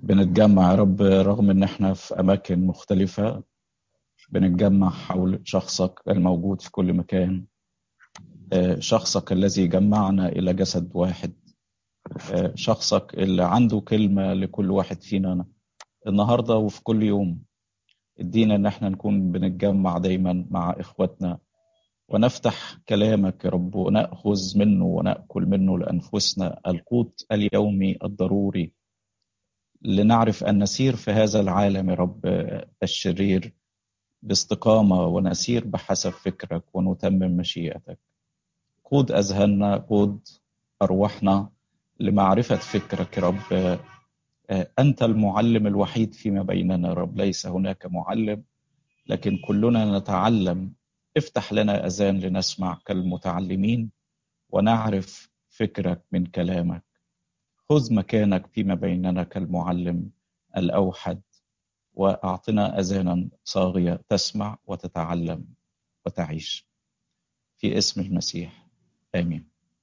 بنتجمع يا رب رغم ان احنا في اماكن مختلفة بنتجمع حول شخصك الموجود في كل مكان شخصك الذي جمعنا الى جسد واحد شخصك اللي عنده كلمة لكل واحد فينا النهاردة وفي كل يوم ادينا ان احنا نكون بنتجمع دايما مع اخواتنا ونفتح كلامك يا رب ونأخذ منه ونأكل منه لأنفسنا القوت اليومي الضروري لنعرف أن نسير في هذا العالم يا رب الشرير باستقامة ونسير بحسب فكرك ونتمم مشيئتك قود أذهاننا قود أرواحنا لمعرفة فكرك يا رب أنت المعلم الوحيد فيما بيننا يا رب ليس هناك معلم لكن كلنا نتعلم افتح لنا أذان لنسمع كالمتعلمين ونعرف فكرك من كلامك خذ مكانك فيما بيننا كالمعلم الأوحد وأعطنا أذانا صاغية تسمع وتتعلم وتعيش في اسم المسيح آمين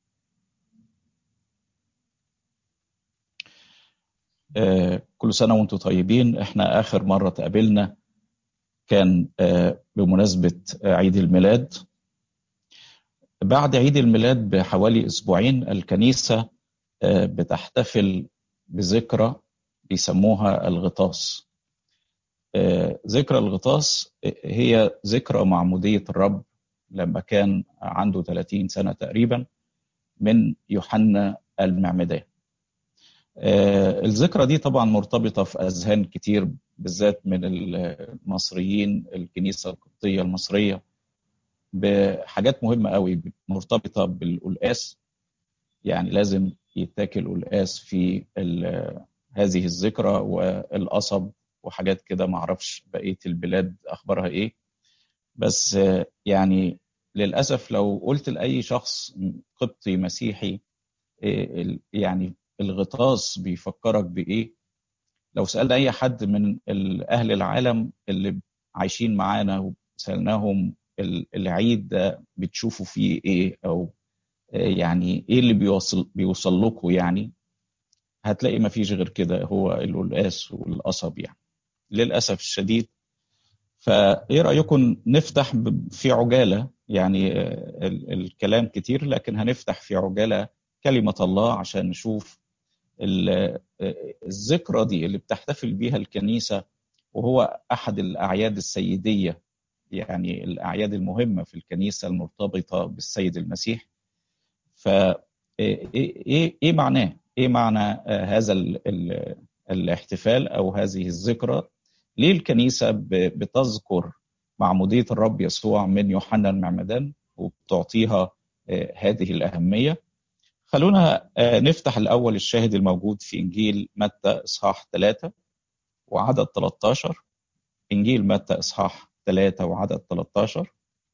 آه كل سنة وانتم طيبين احنا آخر مرة تقابلنا كان آه بمناسبة عيد الميلاد بعد عيد الميلاد بحوالي أسبوعين الكنيسة آه بتحتفل بذكرى بيسموها الغطاس ذكرى الغطاس هي ذكرى معمودية الرب لما كان عنده 30 سنة تقريبا من يوحنا المعمدان الذكرى دي طبعا مرتبطة في أذهان كتير بالذات من المصريين الكنيسة القبطية المصرية بحاجات مهمة قوي مرتبطة بالقلقاس يعني لازم يتاكل قلقاس في هذه الذكرى والقصب وحاجات كده معرفش بقية البلاد أخبارها إيه بس يعني للأسف لو قلت لأي شخص قبطي مسيحي يعني الغطاس بيفكرك بإيه لو سألنا أي حد من أهل العالم اللي عايشين معانا وسألناهم العيد ده بتشوفوا فيه إيه أو يعني إيه اللي بيوصل, بيوصل لكم يعني هتلاقي ما فيش غير كده هو القلقاس والقصب يعني للأسف الشديد فإيه رأيكم نفتح في عجالة يعني الكلام كتير لكن هنفتح في عجالة كلمة الله عشان نشوف الذكرى دي اللي بتحتفل بيها الكنيسة وهو أحد الأعياد السيدية يعني الأعياد المهمة في الكنيسة المرتبطة بالسيد المسيح ف إيه, إيه معناه؟ إيه معنى هذا ال ال الاحتفال أو هذه الذكرى؟ ليه الكنيسة بتذكر معمودية الرب يسوع من يوحنا المعمدان وبتعطيها هذه الأهمية خلونا نفتح الأول الشاهد الموجود في إنجيل متى إصحاح 3 وعدد 13 إنجيل متى إصحاح 3 وعدد 13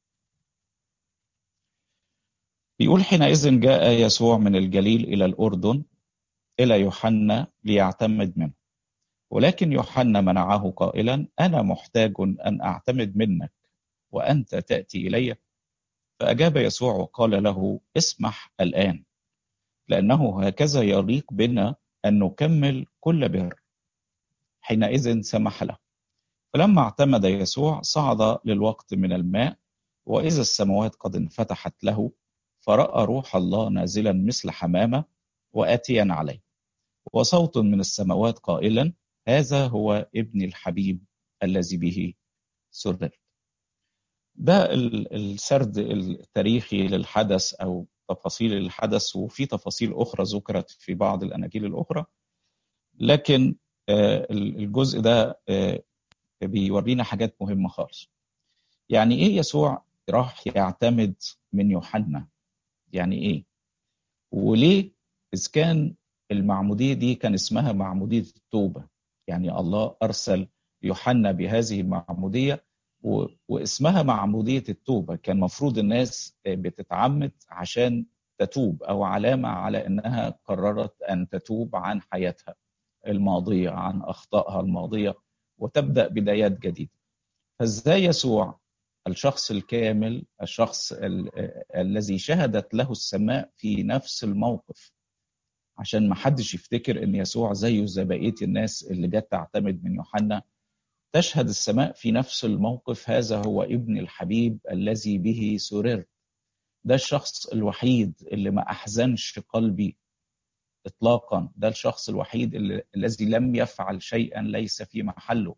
بيقول حينئذ جاء يسوع من الجليل إلى الأردن إلى يوحنا ليعتمد منه ولكن يوحنا منعه قائلا أنا محتاج أن أعتمد منك وأنت تأتي إلي فأجاب يسوع وقال له اسمح الآن لأنه هكذا يليق بنا أن نكمل كل بر حينئذ سمح له فلما اعتمد يسوع صعد للوقت من الماء وإذا السماوات قد انفتحت له فرأى روح الله نازلا مثل حمامة وآتيا عليه وصوت من السماوات قائلا هذا هو ابن الحبيب الذي به سررت ده السرد التاريخي للحدث أو تفاصيل الحدث وفي تفاصيل أخرى ذكرت في بعض الأناجيل الأخرى لكن الجزء ده بيورينا حاجات مهمة خالص يعني إيه يسوع راح يعتمد من يوحنا يعني إيه وليه إذ كان المعمودية دي كان اسمها معمودية التوبة يعني الله أرسل يوحنا بهذه المعمودية و... واسمها معمودية التوبة كان مفروض الناس بتتعمد عشان تتوب أو علامة على أنها قررت أن تتوب عن حياتها الماضية عن أخطائها الماضية وتبدأ بدايات جديدة فازاي يسوع الشخص الكامل الشخص ال... الذي شهدت له السماء في نفس الموقف عشان ما حدش يفتكر ان يسوع زيه زي بقيه الناس اللي جت تعتمد من يوحنا تشهد السماء في نفس الموقف هذا هو ابن الحبيب الذي به سررت ده الشخص الوحيد اللي ما احزنش قلبي اطلاقا ده الشخص الوحيد اللي الذي لم يفعل شيئا ليس في محله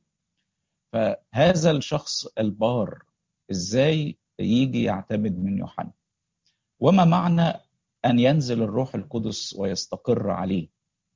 فهذا الشخص البار ازاي يجي يعتمد من يوحنا وما معنى ان ينزل الروح القدس ويستقر عليه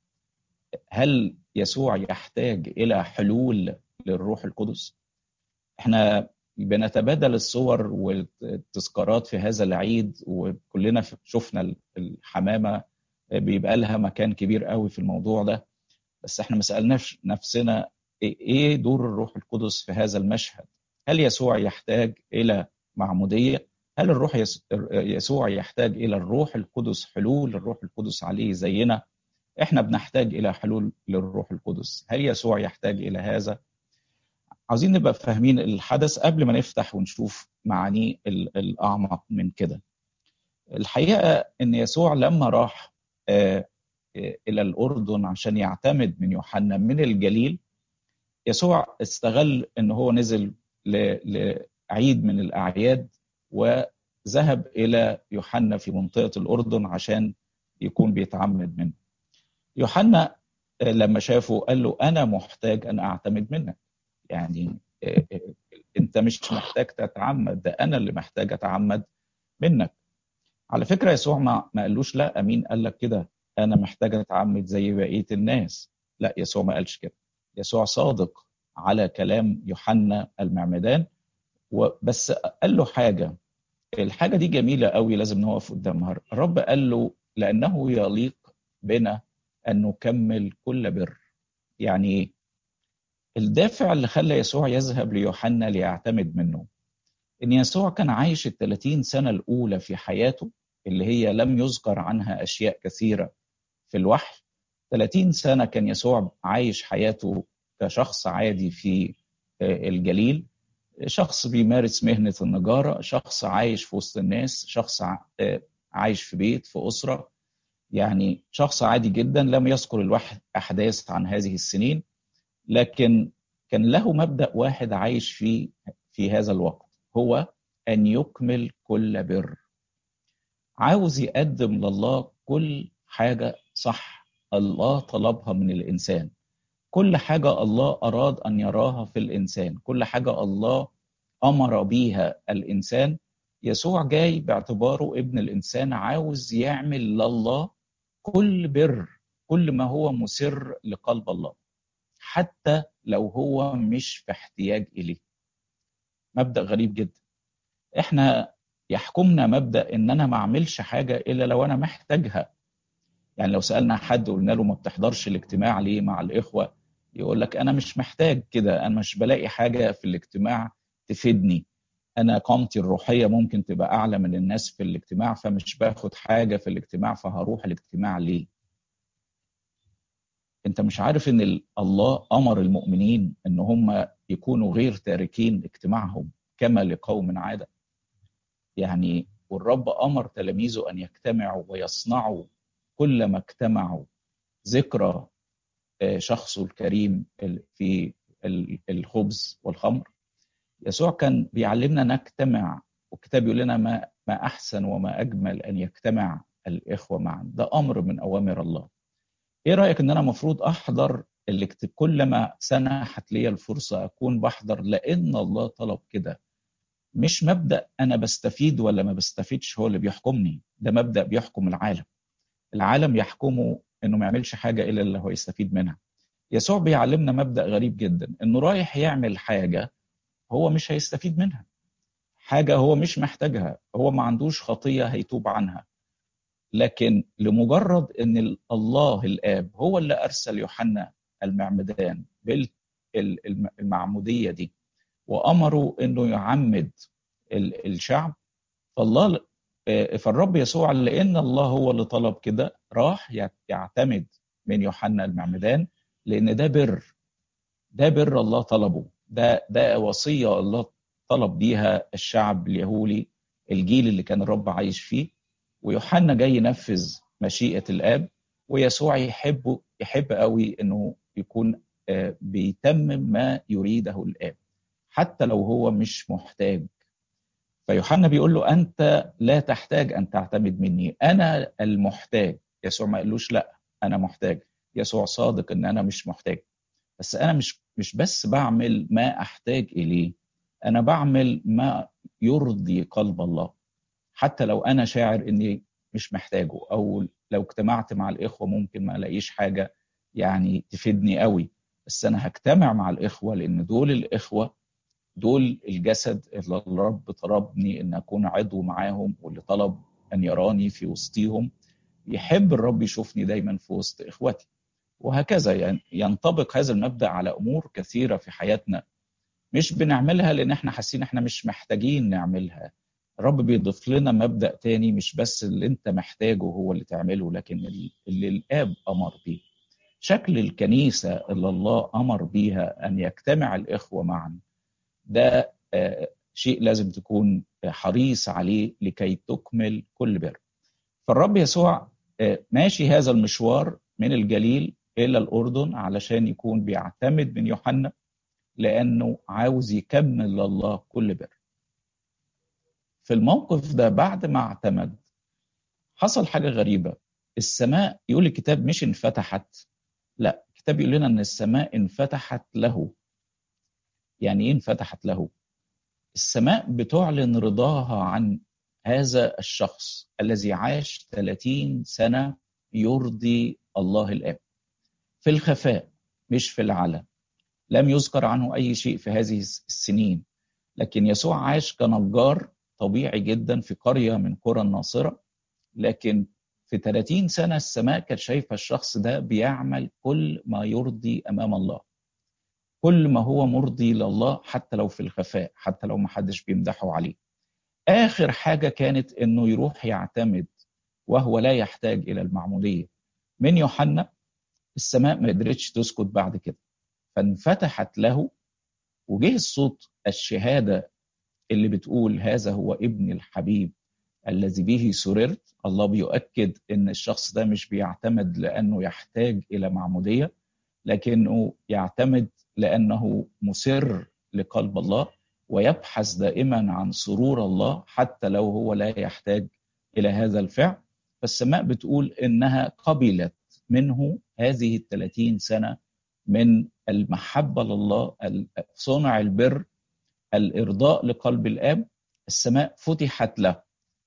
هل يسوع يحتاج الى حلول للروح القدس احنا بنتبادل الصور والتذكارات في هذا العيد وكلنا شفنا الحمامه بيبقى لها مكان كبير قوي في الموضوع ده بس احنا ما سالناش نفسنا ايه دور الروح القدس في هذا المشهد هل يسوع يحتاج الى معموديه هل الروح يسوع يحتاج الى الروح القدس حلول الروح القدس عليه زينا احنا بنحتاج الى حلول للروح القدس هل يسوع يحتاج الى هذا عاوزين نبقى فاهمين الحدث قبل ما نفتح ونشوف معانيه الاعمق من كده الحقيقه ان يسوع لما راح الى الاردن عشان يعتمد من يوحنا من الجليل يسوع استغل ان هو نزل لعيد من الاعياد وذهب الى يوحنا في منطقه الاردن عشان يكون بيتعمد منه يوحنا لما شافه قال له انا محتاج ان اعتمد منك يعني انت مش محتاج تتعمد ده انا اللي محتاج اتعمد منك على فكره يسوع ما, ما قالوش لا مين قال لك كده انا محتاج اتعمد زي بقيه الناس لا يسوع ما قالش كده يسوع صادق على كلام يوحنا المعمدان وبس قال له حاجه الحاجه دي جميله قوي لازم نقف قدامها الرب قال له لانه يليق بنا ان نكمل كل بر يعني ايه الدافع اللي خلى يسوع يذهب ليوحنا ليعتمد منه ان يسوع كان عايش ال 30 سنه الاولى في حياته اللي هي لم يذكر عنها اشياء كثيره في الوحي 30 سنه كان يسوع عايش حياته كشخص عادي في الجليل شخص بيمارس مهنه النجاره شخص عايش في وسط الناس شخص عايش في بيت في اسره يعني شخص عادي جدا لم يذكر الوحي احداث عن هذه السنين لكن كان له مبدا واحد عايش فيه في هذا الوقت هو ان يكمل كل بر عاوز يقدم لله كل حاجه صح الله طلبها من الانسان كل حاجه الله اراد ان يراها في الانسان كل حاجه الله امر بيها الانسان يسوع جاي باعتباره ابن الانسان عاوز يعمل لله كل بر كل ما هو مسر لقلب الله حتى لو هو مش في احتياج اليه مبدا غريب جدا احنا يحكمنا مبدا ان انا ما اعملش حاجه الا لو انا محتاجها يعني لو سالنا حد وقلنا له ما بتحضرش الاجتماع ليه مع الاخوه يقول لك انا مش محتاج كده انا مش بلاقي حاجه في الاجتماع تفيدني انا قامتي الروحيه ممكن تبقى اعلى من الناس في الاجتماع فمش باخد حاجه في الاجتماع فهروح الاجتماع ليه انت مش عارف ان الله امر المؤمنين ان هم يكونوا غير تاركين اجتماعهم كما لقوم عاده يعني والرب امر تلاميذه ان يجتمعوا ويصنعوا كل ما اجتمعوا ذكرى شخصه الكريم في الخبز والخمر يسوع كان بيعلمنا نجتمع والكتاب يقول لنا ما ما احسن وما اجمل ان يجتمع الاخوه معا ده امر من اوامر الله ايه رايك ان انا المفروض احضر اللي كلما سنحت لي الفرصه اكون بحضر لان الله طلب كده مش مبدا انا بستفيد ولا ما بستفيدش هو اللي بيحكمني ده مبدا بيحكم العالم العالم يحكمه انه ما يعملش حاجه الا اللي هو يستفيد منها يسوع بيعلمنا مبدا غريب جدا انه رايح يعمل حاجه هو مش هيستفيد منها حاجه هو مش محتاجها هو ما عندوش خطيه هيتوب عنها لكن لمجرد ان الله الاب هو اللي ارسل يوحنا المعمدان بالمعموديه دي وامره انه يعمد الشعب فالله فالرب يسوع لان الله هو اللي طلب كده راح يعتمد من يوحنا المعمدان لان ده بر ده بر الله طلبه ده ده وصيه الله طلب بيها الشعب اليهودي الجيل اللي كان الرب عايش فيه ويوحنا جاي ينفذ مشيئه الاب ويسوع يحب يحب قوي انه يكون بيتمم ما يريده الاب حتى لو هو مش محتاج فيوحنا بيقول له انت لا تحتاج ان تعتمد مني انا المحتاج يسوع ما قالوش لا انا محتاج يسوع صادق ان انا مش محتاج بس انا مش مش بس بعمل ما احتاج اليه انا بعمل ما يرضي قلب الله حتى لو انا شاعر اني مش محتاجه او لو اجتمعت مع الاخوه ممكن ما الاقيش حاجه يعني تفيدني قوي بس انا هجتمع مع الاخوه لان دول الاخوه دول الجسد اللي الرب طلبني ان اكون عضو معاهم واللي طلب ان يراني في وسطيهم يحب الرب يشوفني دايما في وسط اخوتي وهكذا يعني ينطبق هذا المبدا على امور كثيره في حياتنا مش بنعملها لان احنا حاسين احنا مش محتاجين نعملها الرب بيضيف لنا مبدا تاني مش بس اللي انت محتاجه هو اللي تعمله لكن اللي الاب امر بيه شكل الكنيسه اللي الله امر بيها ان يجتمع الاخوه معا ده شيء لازم تكون حريص عليه لكي تكمل كل بر فالرب يسوع ماشي هذا المشوار من الجليل الى الاردن علشان يكون بيعتمد من يوحنا لانه عاوز يكمل لله كل بر في الموقف ده بعد ما اعتمد حصل حاجه غريبه السماء يقول الكتاب مش انفتحت لا الكتاب يقول لنا ان السماء انفتحت له يعني ايه انفتحت له السماء بتعلن رضاها عن هذا الشخص الذي عاش 30 سنه يرضي الله الاب في الخفاء مش في العلن لم يذكر عنه اي شيء في هذه السنين لكن يسوع عاش كنجار طبيعي جدا في قريه من قرى الناصره لكن في 30 سنه السماء كانت شايفه الشخص ده بيعمل كل ما يرضي امام الله كل ما هو مرضي لله حتى لو في الخفاء حتى لو ما حدش بيمدحه عليه اخر حاجه كانت انه يروح يعتمد وهو لا يحتاج الى المعموديه من يوحنا السماء ما قدرتش تسكت بعد كده فانفتحت له وجه الصوت الشهاده اللي بتقول هذا هو ابن الحبيب الذي به سررت الله بيؤكد ان الشخص ده مش بيعتمد لانه يحتاج الى معموديه لكنه يعتمد لانه مسر لقلب الله ويبحث دائما عن سرور الله حتى لو هو لا يحتاج الى هذا الفعل فالسماء بتقول انها قبلت منه هذه ال 30 سنه من المحبه لله صنع البر الارضاء لقلب الاب السماء فتحت له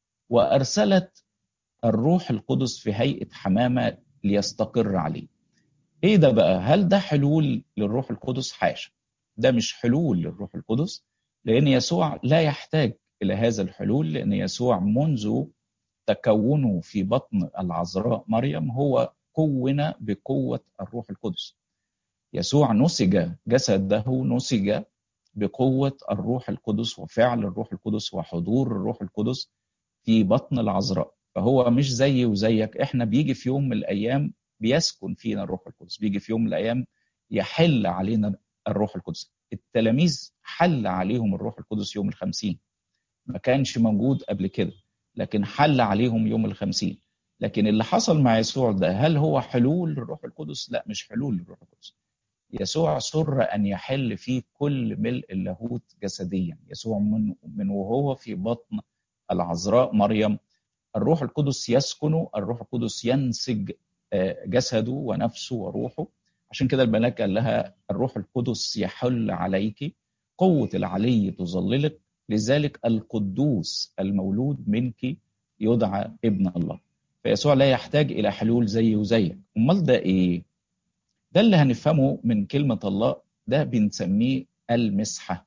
وارسلت الروح القدس في هيئه حمامه ليستقر عليه. ايه ده بقى؟ هل ده حلول للروح القدس؟ حاشا. ده مش حلول للروح القدس لان يسوع لا يحتاج الى هذا الحلول لان يسوع منذ تكونه في بطن العذراء مريم هو كون بقوه الروح القدس. يسوع نسج جسده نسج بقوه الروح القدس وفعل الروح القدس وحضور الروح القدس في بطن العذراء فهو مش زي وزيك احنا بيجي في يوم من الايام بيسكن فينا الروح القدس بيجي في يوم من الايام يحل علينا الروح القدس التلاميذ حل عليهم الروح القدس يوم الخمسين ما كانش موجود قبل كده لكن حل عليهم يوم الخمسين لكن اللي حصل مع يسوع ده هل هو حلول للروح القدس لا مش حلول للروح القدس يسوع سر ان يحل فيه كل ملء اللاهوت جسديا يسوع من, من وهو في بطن العذراء مريم الروح القدس يسكن الروح القدس ينسج جسده ونفسه وروحه عشان كده الملاك قال لها الروح القدس يحل عليك قوة العلي تظللك لذلك القدوس المولود منك يدعى ابن الله فيسوع لا يحتاج إلى حلول زي وزيك أمال ده إيه؟ ده اللي هنفهمه من كلمة الله ده بنسميه المسحة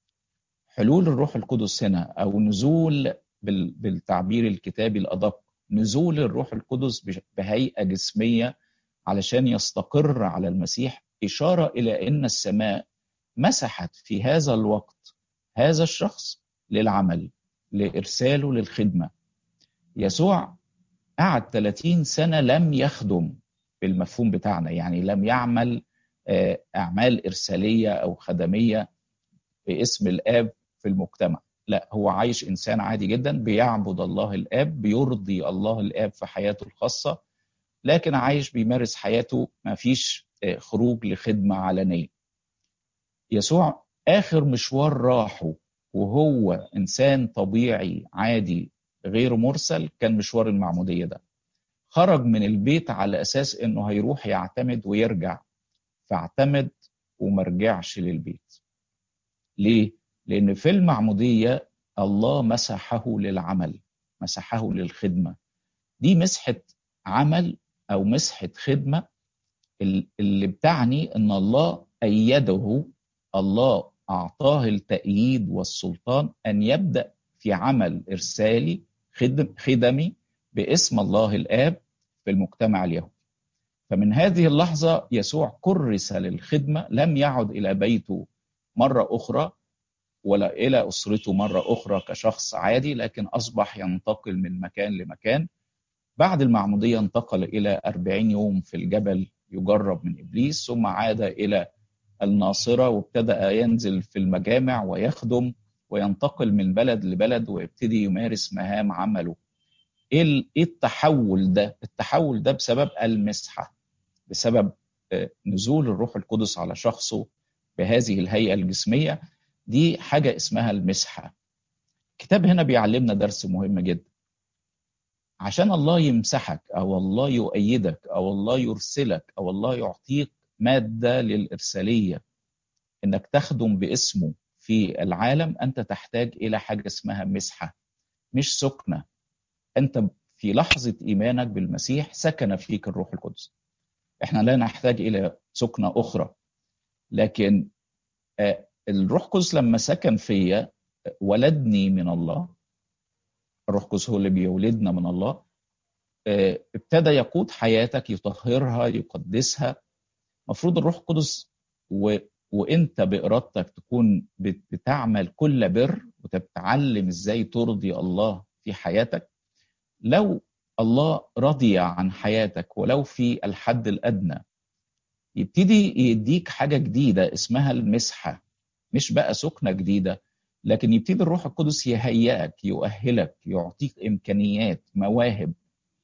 حلول الروح القدس هنا أو نزول بالتعبير الكتابي الأدق نزول الروح القدس بهيئة جسمية علشان يستقر على المسيح إشارة إلى أن السماء مسحت في هذا الوقت هذا الشخص للعمل لإرساله للخدمة يسوع قعد 30 سنة لم يخدم بالمفهوم بتاعنا يعني لم يعمل أعمال إرسالية أو خدمية باسم الآب في المجتمع لا هو عايش انسان عادي جدا بيعبد الله الاب بيرضي الله الاب في حياته الخاصه لكن عايش بيمارس حياته ما فيش خروج لخدمة علنية يسوع آخر مشوار راحه وهو إنسان طبيعي عادي غير مرسل كان مشوار المعمودية ده خرج من البيت على أساس إنه هيروح يعتمد ويرجع فاعتمد ومرجعش للبيت ليه؟ لأن في المعمودية الله مسحه للعمل مسحه للخدمة دي مسحة عمل أو مسحة خدمة اللي بتعني أن الله أيده الله أعطاه التأييد والسلطان أن يبدأ في عمل إرسالي خدم خدمي باسم الله الآب في المجتمع اليهودي فمن هذه اللحظة يسوع كرس للخدمة لم يعد إلى بيته مرة أخرى ولا إلى أسرته مرة أخرى كشخص عادي لكن أصبح ينتقل من مكان لمكان بعد المعمودية انتقل إلى أربعين يوم في الجبل يجرب من إبليس ثم عاد إلى الناصرة وابتدأ ينزل في المجامع ويخدم وينتقل من بلد لبلد ويبتدي يمارس مهام عمله ايه التحول ده التحول ده بسبب المسحه بسبب نزول الروح القدس على شخصه بهذه الهيئه الجسميه دي حاجه اسمها المسحه الكتاب هنا بيعلمنا درس مهم جدا عشان الله يمسحك او الله يؤيدك او الله يرسلك او الله يعطيك ماده للارساليه انك تخدم باسمه في العالم انت تحتاج الى حاجه اسمها مسحه مش سكنه انت في لحظه ايمانك بالمسيح سكن فيك الروح القدس احنا لا نحتاج الى سكنه اخرى لكن الروح القدس لما سكن فيا ولدني من الله الروح القدس هو اللي بيولدنا من الله ابتدى يقود حياتك يطهرها يقدسها المفروض الروح القدس و... وانت بارادتك تكون بتعمل كل بر وتتعلم ازاي ترضي الله في حياتك لو الله رضي عن حياتك ولو في الحد الادنى يبتدي يديك حاجه جديده اسمها المسحه مش بقى سكنه جديده لكن يبتدي الروح القدس يهيئك يؤهلك يعطيك امكانيات مواهب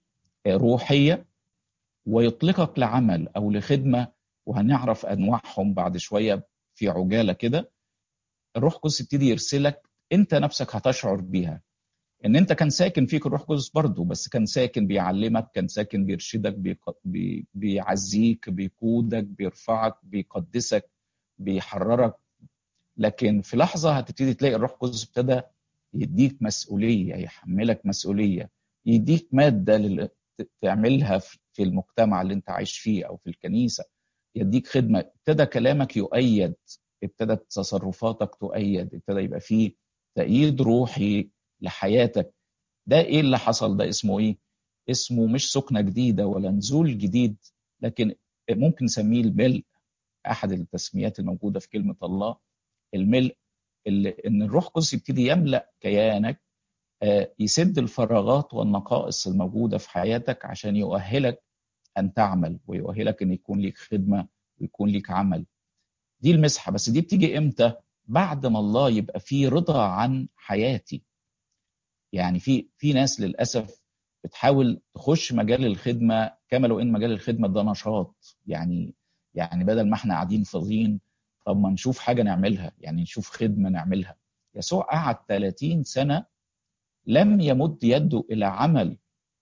روحيه ويطلقك لعمل او لخدمه وهنعرف انواعهم بعد شويه في عجاله كده الروح القدس يبتدي يرسلك انت نفسك هتشعر بيها ان انت كان ساكن فيك الروح القدس برضه بس كان ساكن بيعلمك كان ساكن بيرشدك بي بيعزيك بيقودك بيرفعك بيقدسك بيحررك لكن في لحظه هتبتدي تلاقي الروح القدس ابتدى يديك مسؤوليه يحملك مسؤوليه يديك ماده لل... تعملها في المجتمع اللي انت عايش فيه او في الكنيسه يديك خدمه ابتدى كلامك يؤيد ابتدت تصرفاتك تؤيد ابتدى يبقى فيه تأييد روحي لحياتك ده ايه اللي حصل ده اسمه ايه اسمه مش سكنة جديدة ولا نزول جديد لكن ممكن نسميه الملء احد التسميات الموجودة في كلمة الله الملء اللي ان الروح القدس يبتدي يملأ كيانك يسد الفراغات والنقائص الموجودة في حياتك عشان يؤهلك أن تعمل ويؤهلك أن يكون لك خدمة ويكون لك عمل دي المسحة بس دي بتيجي إمتى بعد ما الله يبقى فيه رضا عن حياتي يعني في في ناس للأسف بتحاول تخش مجال الخدمة كما لو إن مجال الخدمة ده نشاط يعني يعني بدل ما احنا قاعدين فاضيين طب ما نشوف حاجة نعملها يعني نشوف خدمة نعملها يسوع قعد 30 سنة لم يمد يده إلى عمل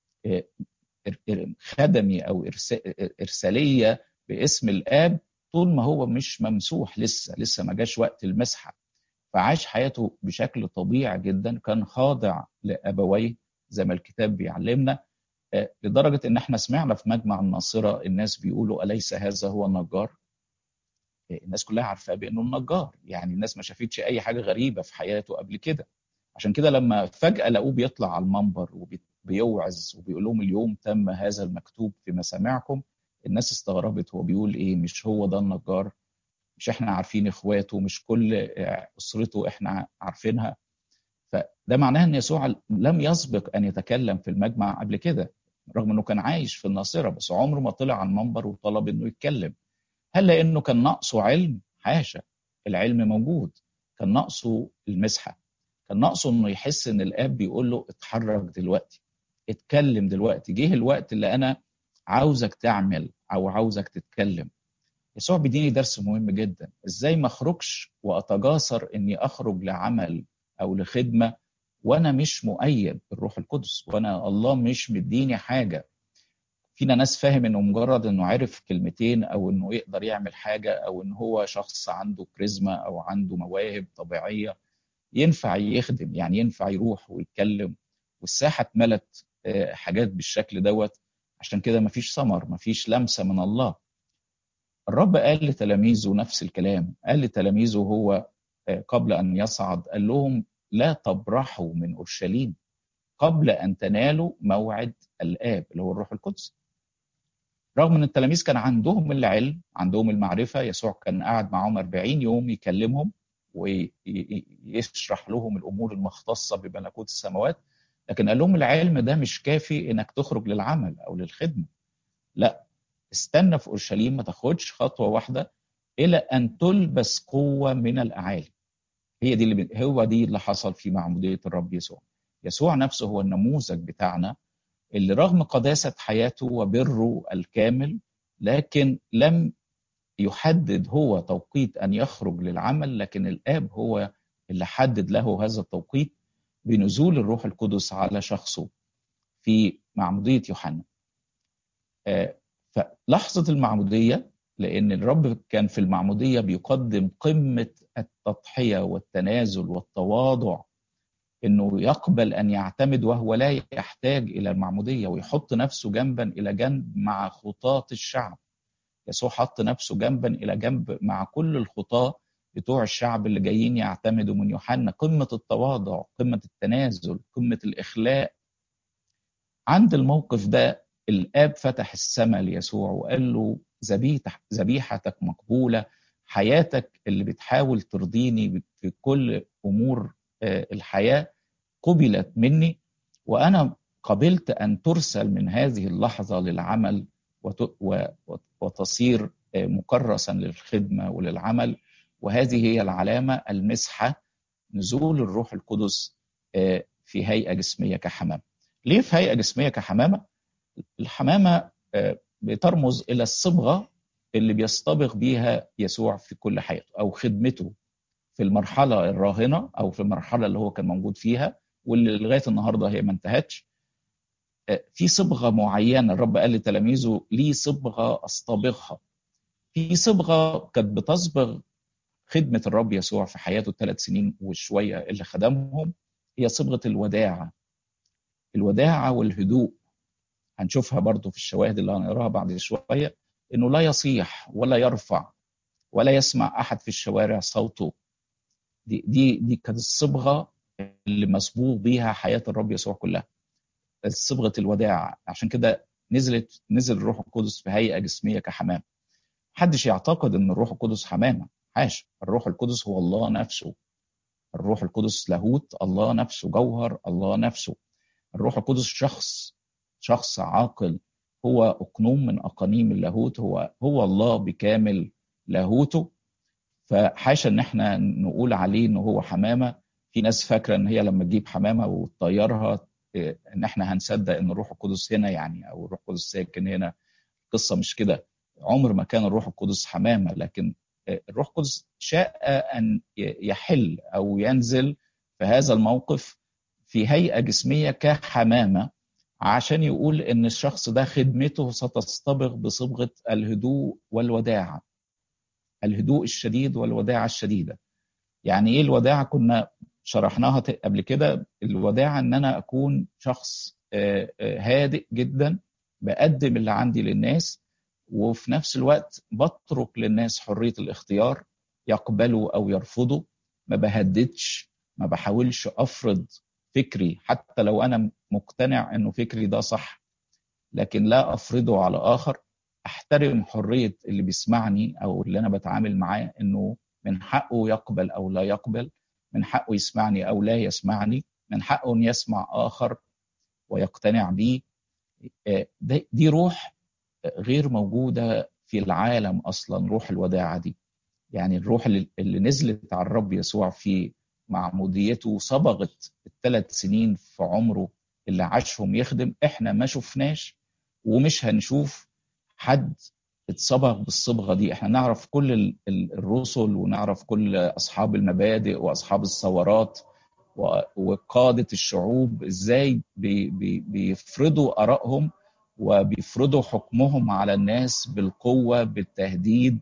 خدمي أو إرسالية باسم الآب طول ما هو مش ممسوح لسه لسه ما جاش وقت المسحة فعاش حياته بشكل طبيعي جدا كان خاضع لأبويه زي ما الكتاب بيعلمنا لدرجة إن احنا سمعنا في مجمع الناصرة الناس بيقولوا أليس هذا هو النجار؟ الناس كلها عارفاه بأنه النجار يعني الناس ما شافتش أي حاجة غريبة في حياته قبل كده عشان كده لما فجأة لقوه بيطلع على المنبر وبيوعظ وبيقول لهم اليوم تم هذا المكتوب في مسامعكم الناس استغربت هو بيقول ايه مش هو ده النجار مش احنا عارفين اخواته مش كل اسرته احنا عارفينها فده معناه ان يسوع لم يسبق ان يتكلم في المجمع قبل كده رغم انه كان عايش في الناصره بس عمره ما طلع على المنبر وطلب انه يتكلم هل لانه كان ناقصه علم حاشا العلم موجود كان ناقصه المسحه كان ناقصه انه يحس ان الاب بيقول له اتحرك دلوقتي اتكلم دلوقتي جه الوقت اللي انا عاوزك تعمل او عاوزك تتكلم يسوع بيديني درس مهم جدا ازاي ما اخرجش واتجاسر اني اخرج لعمل او لخدمه وانا مش مؤيد بالروح القدس وانا الله مش مديني حاجه فينا ناس فاهم انه مجرد انه عرف كلمتين او انه يقدر يعمل حاجه او ان هو شخص عنده كاريزما او عنده مواهب طبيعيه ينفع يخدم يعني ينفع يروح ويتكلم والساحه اتملت حاجات بالشكل دوت عشان كده مفيش ثمر مفيش لمسه من الله الرب قال لتلاميذه نفس الكلام قال لتلاميذه هو قبل ان يصعد قال لهم لا تبرحوا من اورشليم قبل ان تنالوا موعد الاب اللي هو الروح القدس رغم ان التلاميذ كان عندهم العلم عندهم المعرفه يسوع كان قاعد معاهم 40 يوم يكلمهم ويشرح لهم الامور المختصه بملكوت السماوات لكن قال لهم العلم ده مش كافي انك تخرج للعمل او للخدمه لا استنى في اورشليم ما تاخدش خطوه واحده الى ان تلبس قوه من الاعالي هي دي اللي هو دي اللي حصل في معموديه الرب يسوع يسوع نفسه هو النموذج بتاعنا اللي رغم قداسه حياته وبره الكامل لكن لم يحدد هو توقيت ان يخرج للعمل لكن الاب هو اللي حدد له هذا التوقيت بنزول الروح القدس على شخصه في معموديه يوحنا. فلحظه المعموديه لان الرب كان في المعموديه بيقدم قمه التضحيه والتنازل والتواضع انه يقبل ان يعتمد وهو لا يحتاج الى المعموديه ويحط نفسه جنبا الى جنب مع خطاة الشعب. يسوع حط نفسه جنبا الى جنب مع كل الخطاة بتوع الشعب اللي جايين يعتمدوا من يوحنا قمه التواضع، قمه التنازل، قمه الاخلاء. عند الموقف ده الاب فتح السماء ليسوع وقال له ذبيحتك مقبوله حياتك اللي بتحاول ترضيني في كل امور الحياه قبلت مني وانا قبلت ان ترسل من هذه اللحظه للعمل وتصير مكرسا للخدمه وللعمل وهذه هي العلامه المسحه نزول الروح القدس في هيئه جسميه كحمامه. ليه في هيئه جسميه كحمامه؟ الحمامه بترمز الى الصبغه اللي بيصطبغ بيها يسوع في كل حياته او خدمته في المرحله الراهنه او في المرحله اللي هو كان موجود فيها واللي لغايه النهارده هي ما انتهتش في صبغه معينه الرب قال لتلاميذه لي صبغه اصطبغها في صبغه كانت بتصبغ خدمه الرب يسوع في حياته الثلاث سنين وشويه اللي خدمهم هي صبغه الوداعه الوداعه والهدوء هنشوفها برضو في الشواهد اللي هنقراها بعد شويه انه لا يصيح ولا يرفع ولا يسمع احد في الشوارع صوته دي دي دي كانت الصبغه اللي مسبوغ بيها حياه الرب يسوع كلها صبغه الوداع عشان كده نزلت نزل الروح القدس في هيئه جسميه كحمام محدش يعتقد ان الروح القدس حمامه حاشا الروح القدس هو الله نفسه الروح القدس لاهوت الله نفسه جوهر الله نفسه الروح القدس شخص شخص عاقل هو اقنوم من اقانيم اللاهوت هو هو الله بكامل لاهوته فحاشا ان احنا نقول عليه ان هو حمامه في ناس فاكره ان هي لما تجيب حمامه وتطيرها ان احنا هنصدق ان الروح القدس هنا يعني او الروح القدس ساكن هنا القصه مش كده عمر ما كان الروح القدس حمامه لكن الروح القدس شاء ان يحل او ينزل في هذا الموقف في هيئه جسميه كحمامه عشان يقول ان الشخص ده خدمته ستصطبغ بصبغه الهدوء والوداعه الهدوء الشديد والوداعه الشديده يعني ايه الوداعه كنا شرحناها قبل كده الوداعه ان انا اكون شخص هادئ جدا بقدم اللي عندي للناس وفي نفس الوقت بترك للناس حريه الاختيار يقبلوا او يرفضوا ما بهددش ما بحاولش افرض فكري حتى لو انا مقتنع انه فكري ده صح لكن لا افرضه على اخر احترم حريه اللي بيسمعني او اللي انا بتعامل معاه انه من حقه يقبل او لا يقبل من حقه يسمعني او لا يسمعني من حقه ان يسمع اخر ويقتنع بيه دي روح غير موجوده في العالم اصلا روح الوداعه دي يعني الروح اللي نزلت على الرب يسوع في معموديته صبغت الثلاث سنين في عمره اللي عاشهم يخدم احنا ما شفناش ومش هنشوف حد اتصبغ بالصبغه دي احنا نعرف كل الرسل ونعرف كل اصحاب المبادئ واصحاب الثورات وقاده الشعوب ازاي بي بي بيفرضوا ارائهم وبيفرضوا حكمهم على الناس بالقوه بالتهديد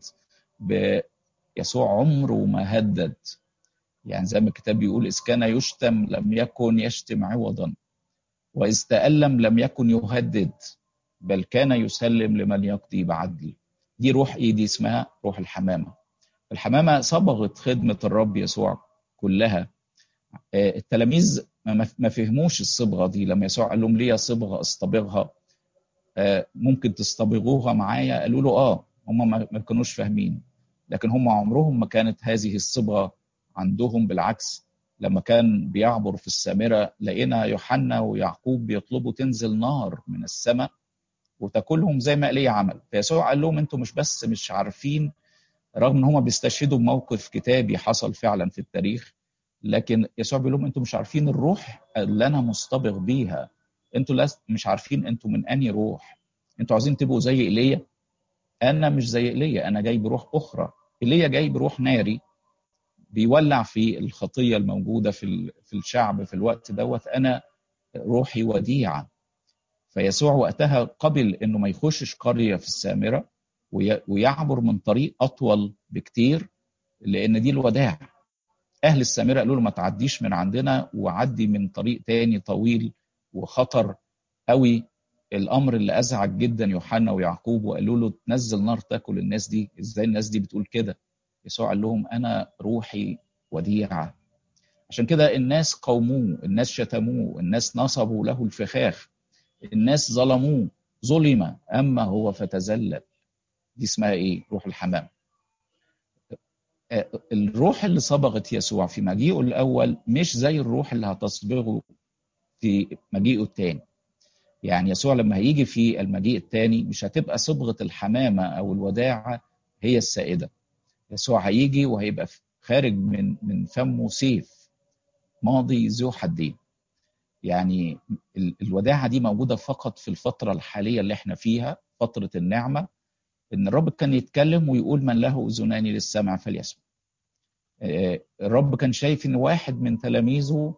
يسوع عمره ما هدد يعني زي ما الكتاب بيقول إذ كان يشتم لم يكن يشتم عوضا وإذ تألم لم يكن يهدد بل كان يسلم لمن يقضي بعدل دي روح ايه دي اسمها روح الحمامة الحمامة صبغت خدمة الرب يسوع كلها التلاميذ ما فهموش الصبغة دي لما يسوع قال لهم ليه صبغة اصطبغها ممكن تصطبغوها معايا قالوا له اه هم ما كانوش فاهمين لكن هم عمرهم ما كانت هذه الصبغة عندهم بالعكس لما كان بيعبر في السامرة لقينا يوحنا ويعقوب بيطلبوا تنزل نار من السماء وتاكلهم زي ما ايليا عمل فيسوع قال لهم انتم مش بس مش عارفين رغم ان هم بيستشهدوا بموقف كتابي حصل فعلا في التاريخ لكن يسوع بيقول لهم انتم مش عارفين الروح اللي انا مصطبغ بيها انتوا مش عارفين انتوا من اني روح انتوا عايزين تبقوا زي ايليا انا مش زي ايليا انا جاي بروح اخرى ايليا جاي بروح ناري بيولع في الخطيه الموجوده في في الشعب في الوقت دوت انا روحي وديعه فيسوع وقتها قبل انه ما يخشش قريه في السامره ويعبر من طريق اطول بكتير لان دي الوداع اهل السامره قالوا له ما تعديش من عندنا وعدي من طريق تاني طويل وخطر قوي الامر اللي ازعج جدا يوحنا ويعقوب وقالوا له تنزل نار تاكل الناس دي ازاي الناس دي بتقول كده يسوع قال لهم انا روحي وديعه عشان كده الناس قوموه الناس شتموه الناس نصبوا له الفخاخ الناس ظلموه ظلم اما هو فتذلل دي اسمها ايه روح الحمام الروح اللي صبغت يسوع في مجيئه الاول مش زي الروح اللي هتصبغه في مجيئه الثاني يعني يسوع لما هيجي في المجيء الثاني مش هتبقى صبغه الحمامه او الوداعه هي السائده يسوع هيجي وهيبقى خارج من من فمه سيف ماضي ذو حدين يعني الوداعه دي موجوده فقط في الفتره الحاليه اللي احنا فيها فتره النعمه ان الرب كان يتكلم ويقول من له اذنان للسمع فليسمع الرب كان شايف ان واحد من تلاميذه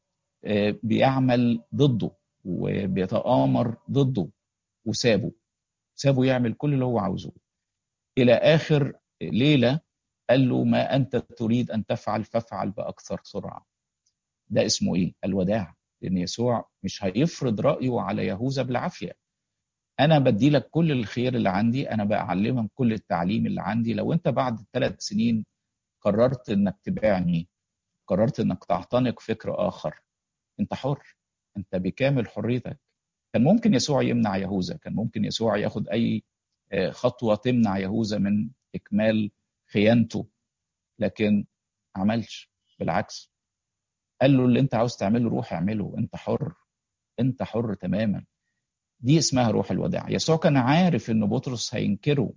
بيعمل ضده وبيتآمر ضده وسابه سابه يعمل كل اللي هو عاوزه الى اخر ليله قال له ما انت تريد ان تفعل فافعل باكثر سرعه ده اسمه ايه الوداع لان يسوع مش هيفرض رايه على يهوذا بالعافيه انا بدي لك كل الخير اللي عندي انا بعلمك كل التعليم اللي عندي لو انت بعد ثلاث سنين قررت انك تبيعني قررت انك تعتنق فكر اخر انت حر انت بكامل حريتك كان ممكن يسوع يمنع يهوذا كان ممكن يسوع ياخد اي خطوه تمنع يهوذا من اكمال خيانته لكن عملش بالعكس قال له اللي انت عاوز تعمله روح اعمله انت حر انت حر تماما دي اسمها روح الوداع يسوع كان عارف ان بطرس هينكره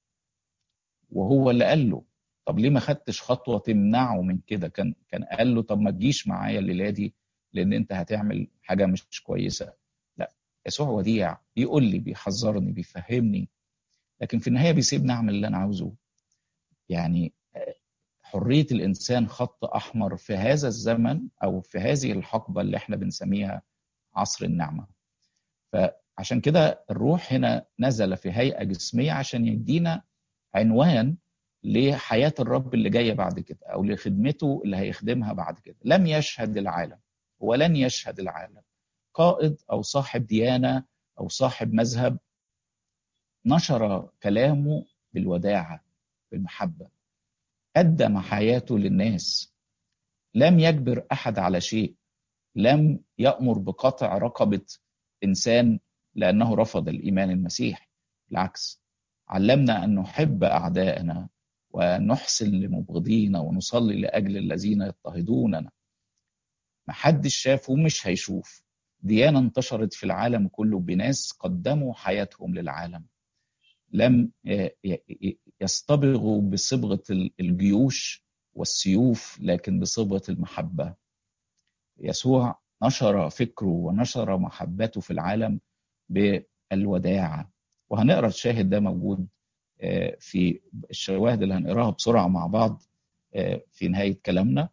وهو اللي قال له طب ليه ما خدتش خطوه تمنعه من كده كان كان قال له طب ما تجيش معايا الليله دي لان انت هتعمل حاجه مش كويسه لا يسوع وديع بيقول لي بيحذرني بيفهمني لكن في النهايه بيسيبني اعمل اللي انا عاوزه يعني حريه الانسان خط احمر في هذا الزمن او في هذه الحقبه اللي احنا بنسميها عصر النعمه فعشان كده الروح هنا نزل في هيئه جسميه عشان يدينا عنوان لحياه الرب اللي جايه بعد كده او لخدمته اللي هيخدمها بعد كده لم يشهد العالم ولن يشهد العالم قائد او صاحب ديانه او صاحب مذهب نشر كلامه بالوداعه بالمحبه قدم حياته للناس لم يجبر احد على شيء لم يامر بقطع رقبه انسان لانه رفض الايمان المسيحي بالعكس علمنا ان نحب اعدائنا ونحسن لمبغضينا ونصلي لاجل الذين يضطهدوننا محدش شاف ومش هيشوف ديانه انتشرت في العالم كله بناس قدموا حياتهم للعالم لم يصطبغوا بصبغه الجيوش والسيوف لكن بصبغه المحبه يسوع نشر فكره ونشر محبته في العالم الوداعة وهنقرا الشاهد ده موجود في الشواهد اللي هنقراها بسرعة مع بعض في نهاية كلامنا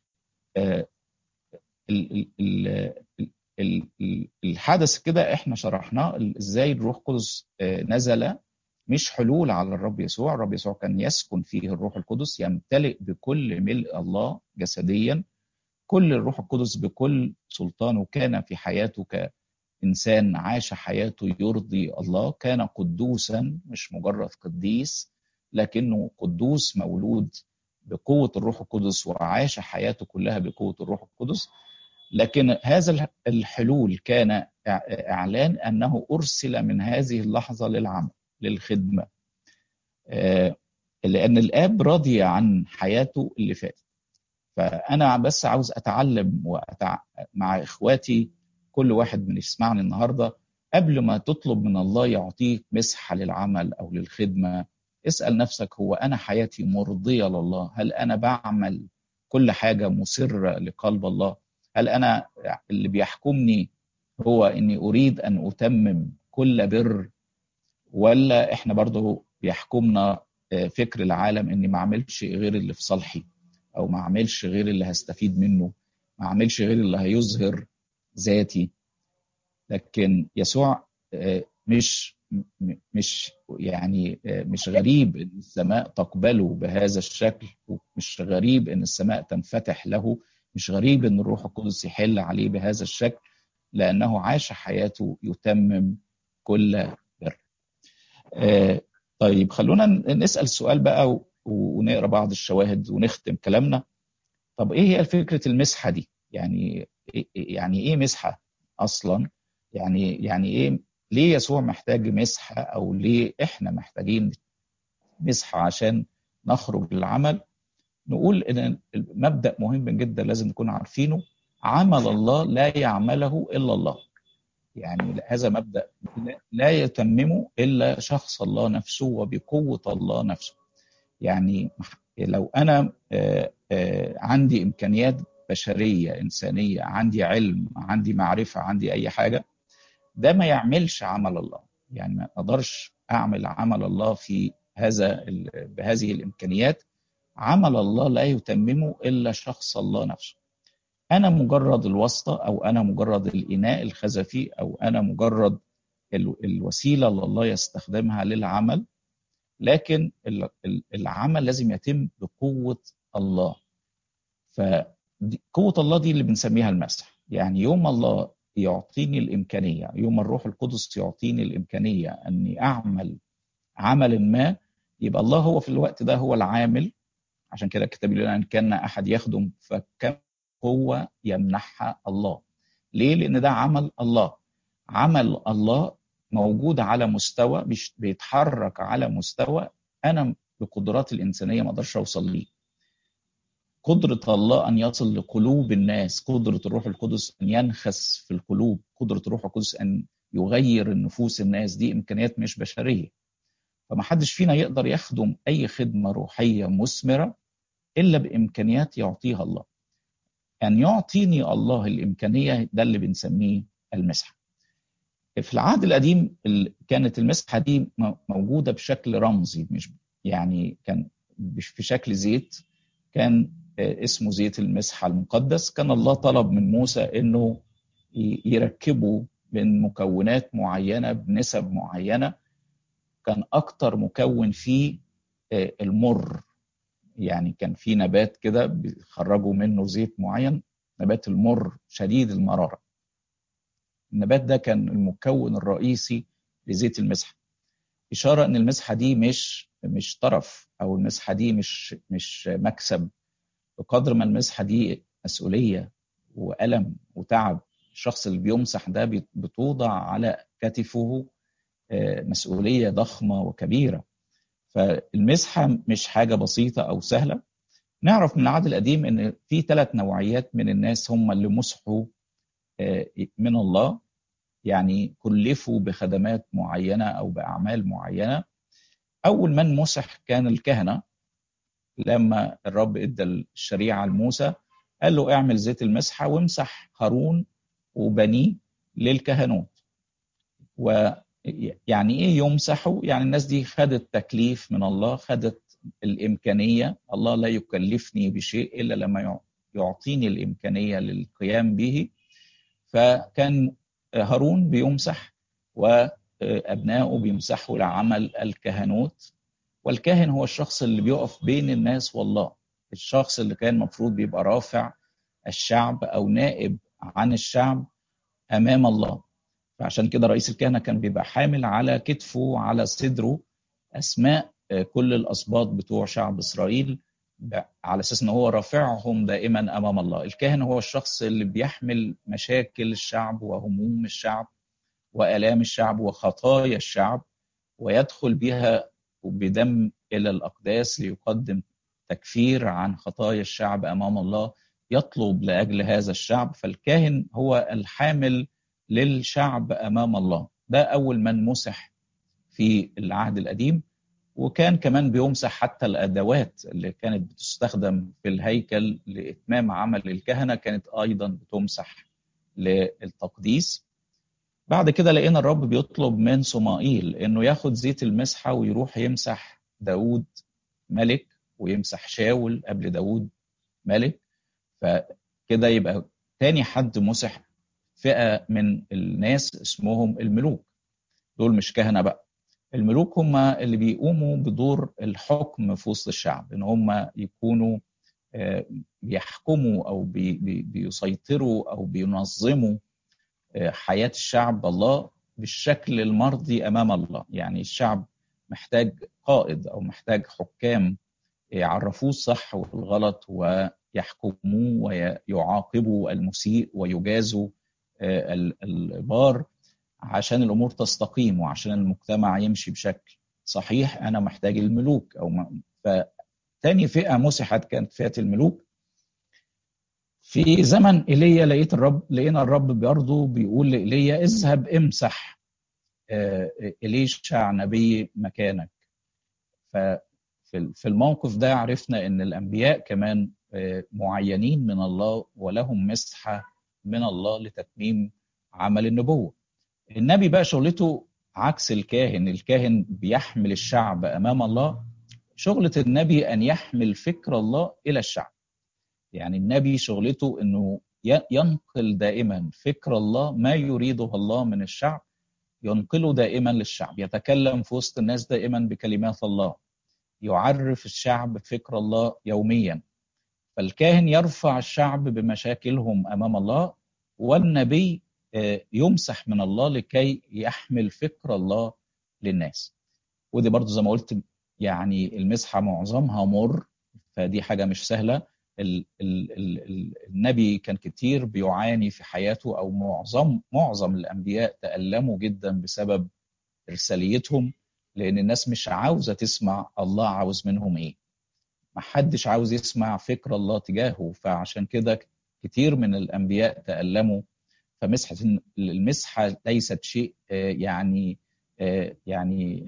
الحدث كده احنا شرحناه ازاي الروح القدس نزل مش حلول على الرب يسوع الرب يسوع كان يسكن فيه الروح القدس يمتلئ بكل ملء الله جسديا كل الروح القدس بكل سلطانه كان في حياته كإنسان عاش حياته يرضي الله كان قدوسا مش مجرد قديس لكنه قدوس مولود بقوة الروح القدس وعاش حياته كلها بقوة الروح القدس لكن هذا الحلول كان إعلان أنه أرسل من هذه اللحظة للعمل للخدمة لأن الآب راضي عن حياته اللي فاتت فأنا بس عاوز أتعلم وأتع... مع إخواتي كل واحد من يسمعني النهاردة قبل ما تطلب من الله يعطيك مسحة للعمل أو للخدمة اسأل نفسك هو أنا حياتي مرضية لله هل أنا بعمل كل حاجة مسرة لقلب الله هل أنا اللي بيحكمني هو أني أريد أن أتمم كل بر ولا إحنا برضه بيحكمنا فكر العالم أني ما أعملش غير اللي في صالحي أو ما أعملش غير اللي هستفيد منه ما أعملش غير اللي هيظهر ذاتي لكن يسوع مش مش يعني مش غريب ان السماء تقبله بهذا الشكل ومش غريب ان السماء تنفتح له مش غريب ان الروح القدس يحل عليه بهذا الشكل لانه عاش حياته يتمم كل بر. طيب خلونا نسال السؤال بقى ونقرا بعض الشواهد ونختم كلامنا. طب ايه هي فكره المسحه دي؟ يعني يعني ايه مسحه اصلا؟ يعني يعني ايه ليه يسوع محتاج مسحه او ليه احنا محتاجين مسحه عشان نخرج للعمل؟ نقول ان مبدا مهم جدا لازم نكون عارفينه عمل الله لا يعمله الا الله يعني هذا مبدا لا يتممه الا شخص الله نفسه وبقوه الله نفسه يعني لو انا عندي امكانيات بشريه انسانيه عندي علم عندي معرفه عندي اي حاجه ده ما يعملش عمل الله يعني ما اقدرش اعمل عمل الله في هذا بهذه الامكانيات عمل الله لا يتممه الا شخص الله نفسه انا مجرد الواسطه او انا مجرد الاناء الخزفي او انا مجرد الوسيله اللي الله يستخدمها للعمل لكن العمل لازم يتم بقوه الله فقوه الله دي اللي بنسميها المسح يعني يوم الله يعطيني الامكانيه يوم الروح القدس يعطيني الامكانيه اني اعمل عمل ما يبقى الله هو في الوقت ده هو العامل عشان كده الكتاب يقول ان كان احد يخدم فكم قوه يمنحها الله ليه لان ده عمل الله عمل الله موجود على مستوى بيتحرك على مستوى انا بقدرات الانسانيه ما اقدرش اوصل ليه قدرة الله أن يصل لقلوب الناس قدرة الروح القدس أن ينخس في القلوب قدرة الروح القدس أن يغير النفوس الناس دي إمكانيات مش بشرية فما حدش فينا يقدر يخدم أي خدمة روحية مثمرة إلا بإمكانيات يعطيها الله أن يعطيني الله الإمكانية ده اللي بنسميه المسحة في العهد القديم كانت المسحة دي موجودة بشكل رمزي مش يعني كان في شكل زيت كان اسمه زيت المسحة المقدس كان الله طلب من موسى انه يركبه من مكونات معينة بنسب معينة كان اكتر مكون فيه المر يعني كان في نبات كده بيخرجوا منه زيت معين نبات المر شديد المرارة النبات ده كان المكون الرئيسي لزيت المسحة إشارة إن المسحة دي مش مش طرف أو المسحة دي مش مش مكسب بقدر ما المسحة دي مسؤولية وألم وتعب الشخص اللي بيمسح ده بتوضع على كتفه مسؤولية ضخمة وكبيرة فالمسحة مش حاجة بسيطة أو سهلة نعرف من العهد القديم إن في ثلاث نوعيات من الناس هم اللي مسحوا من الله يعني كلفوا بخدمات معينة أو بأعمال معينة أول من مسح كان الكهنة لما الرب ادى الشريعه لموسى قال له اعمل زيت المسحه وامسح هارون وبنيه للكهنوت يعني ايه يمسحوا يعني الناس دي خدت تكليف من الله خدت الامكانيه الله لا يكلفني بشيء الا لما يعطيني الامكانيه للقيام به فكان هارون بيمسح وابنائه بيمسحوا لعمل الكهنوت والكاهن هو الشخص اللي بيقف بين الناس والله الشخص اللي كان المفروض بيبقى رافع الشعب او نائب عن الشعب امام الله فعشان كده رئيس الكهنه كان بيبقى حامل على كتفه على صدره اسماء كل الاسباط بتوع شعب اسرائيل على اساس ان هو رافعهم دائما امام الله الكاهن هو الشخص اللي بيحمل مشاكل الشعب وهموم الشعب والام الشعب وخطايا الشعب ويدخل بها بدم الى الاقداس ليقدم تكفير عن خطايا الشعب امام الله يطلب لاجل هذا الشعب فالكاهن هو الحامل للشعب امام الله ده اول من مسح في العهد القديم وكان كمان بيمسح حتى الادوات اللي كانت بتستخدم في الهيكل لاتمام عمل الكهنه كانت ايضا بتمسح للتقديس بعد كده لقينا الرب بيطلب من صمائيل انه ياخد زيت المسحه ويروح يمسح داود ملك ويمسح شاول قبل داود ملك فكده يبقى تاني حد مسح فئه من الناس اسمهم الملوك دول مش كهنه بقى الملوك هم اللي بيقوموا بدور الحكم في وسط الشعب ان هم يكونوا بيحكموا او بي بي بيسيطروا او بينظموا حياه الشعب الله بالشكل المرضي امام الله يعني الشعب محتاج قائد او محتاج حكام يعرفوه الصح والغلط ويحكموه ويعاقبوا المسيء ويجازوا البار عشان الامور تستقيم وعشان المجتمع يمشي بشكل صحيح انا محتاج الملوك او ما فتاني فئه مسحت كانت فئه الملوك في زمن ايليا لقيت الرب لقينا الرب برضه بيقول لايليا اذهب امسح اليشع نبي مكانك ففي الموقف ده عرفنا ان الانبياء كمان معينين من الله ولهم مسحه من الله لتتميم عمل النبوه النبي بقى شغلته عكس الكاهن الكاهن بيحمل الشعب امام الله شغله النبي ان يحمل فكر الله الى الشعب يعني النبي شغلته انه ينقل دائما فكر الله ما يريده الله من الشعب ينقله دائما للشعب يتكلم في وسط الناس دائما بكلمات الله يعرف الشعب فكر الله يوميا فالكاهن يرفع الشعب بمشاكلهم امام الله والنبي يمسح من الله لكي يحمل فكر الله للناس ودي برضو زي ما قلت يعني المسحة معظمها مر فدي حاجة مش سهلة ال ال ال النبي كان كتير بيعاني في حياته أو معظم معظم الأنبياء تألموا جدا بسبب إرساليتهم لأن الناس مش عاوزة تسمع الله عاوز منهم إيه محدش عاوز يسمع فكر الله تجاهه فعشان كده كتير من الأنبياء تألموا فمسحه المسحه ليست شيء يعني يعني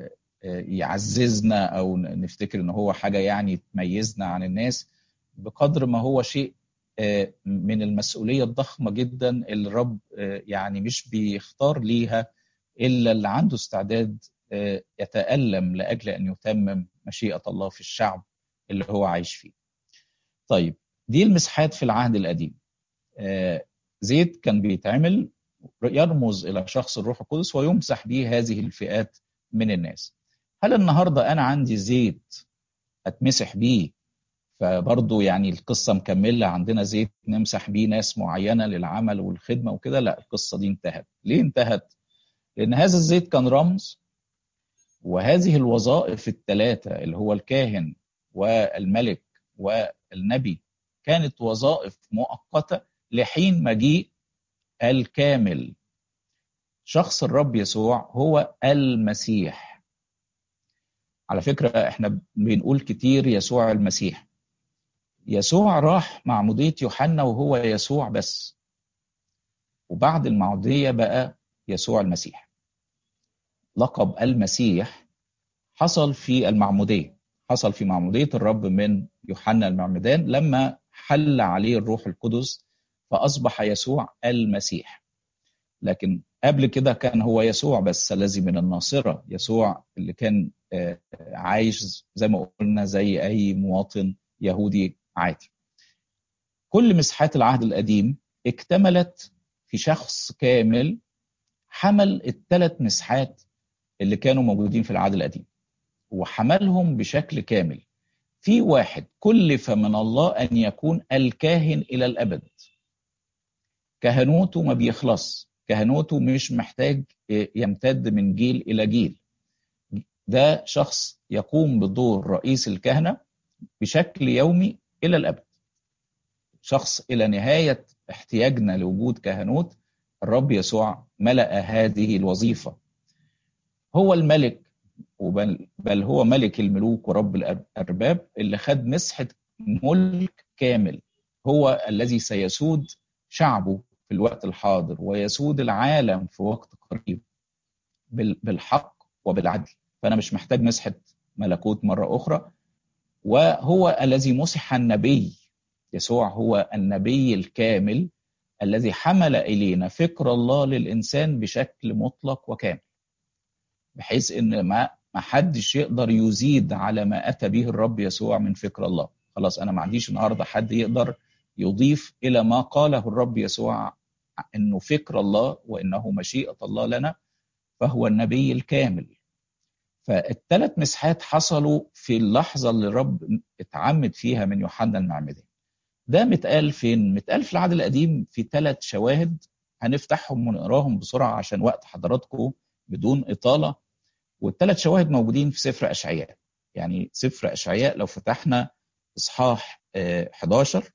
يعززنا او نفتكر ان هو حاجه يعني تميزنا عن الناس بقدر ما هو شيء من المسؤوليه الضخمه جدا اللي الرب يعني مش بيختار ليها الا اللي عنده استعداد يتالم لاجل ان يتمم مشيئه الله في الشعب اللي هو عايش فيه. طيب دي المسحات في العهد القديم. زيت كان بيتعمل يرمز الى شخص الروح القدس ويمسح به هذه الفئات من الناس. هل النهارده انا عندي زيت اتمسح بيه فبرضه يعني القصه مكمله عندنا زيت نمسح بيه ناس معينه للعمل والخدمه وكده لا القصه دي انتهت. ليه انتهت؟ لان هذا الزيت كان رمز وهذه الوظائف الثلاثه اللي هو الكاهن والملك والنبي كانت وظائف مؤقته لحين مجيء الكامل شخص الرب يسوع هو المسيح على فكرة احنا بنقول كتير يسوع المسيح يسوع راح معمودية يوحنا وهو يسوع بس وبعد المعمودية بقى يسوع المسيح لقب المسيح حصل في المعمودية حصل في معمودية الرب من يوحنا المعمدان لما حل عليه الروح القدس فأصبح يسوع المسيح لكن قبل كده كان هو يسوع بس الذي من الناصرة يسوع اللي كان عايش زي ما قلنا زي أي مواطن يهودي عادي كل مساحات العهد القديم اكتملت في شخص كامل حمل الثلاث مساحات اللي كانوا موجودين في العهد القديم وحملهم بشكل كامل في واحد كلف من الله أن يكون الكاهن إلى الأبد كهنوته ما بيخلص كهنوته مش محتاج يمتد من جيل إلى جيل ده شخص يقوم بدور رئيس الكهنة بشكل يومي إلى الأبد شخص إلى نهاية احتياجنا لوجود كهنوت الرب يسوع ملأ هذه الوظيفة هو الملك وبل بل هو ملك الملوك ورب الأرباب اللي خد مسحة ملك كامل هو الذي سيسود شعبه في الوقت الحاضر ويسود العالم في وقت قريب بالحق وبالعدل فأنا مش محتاج مسحة ملكوت مرة أخرى وهو الذي مسح النبي يسوع هو النبي الكامل الذي حمل إلينا فكر الله للإنسان بشكل مطلق وكامل بحيث ان ما ما حدش يقدر يزيد على ما اتى به الرب يسوع من فكر الله خلاص انا ما عنديش النهارده حد يقدر يضيف الى ما قاله الرب يسوع انه فكر الله وانه مشيئه الله لنا فهو النبي الكامل فالثلاث مسحات حصلوا في اللحظه اللي الرب اتعمد فيها من يوحنا المعمدان ده متقال فين متقال في العهد القديم في ثلاث شواهد هنفتحهم ونقراهم بسرعه عشان وقت حضراتكم بدون اطاله والثلاث شواهد موجودين في سفر اشعياء يعني سفر اشعياء لو فتحنا اصحاح 11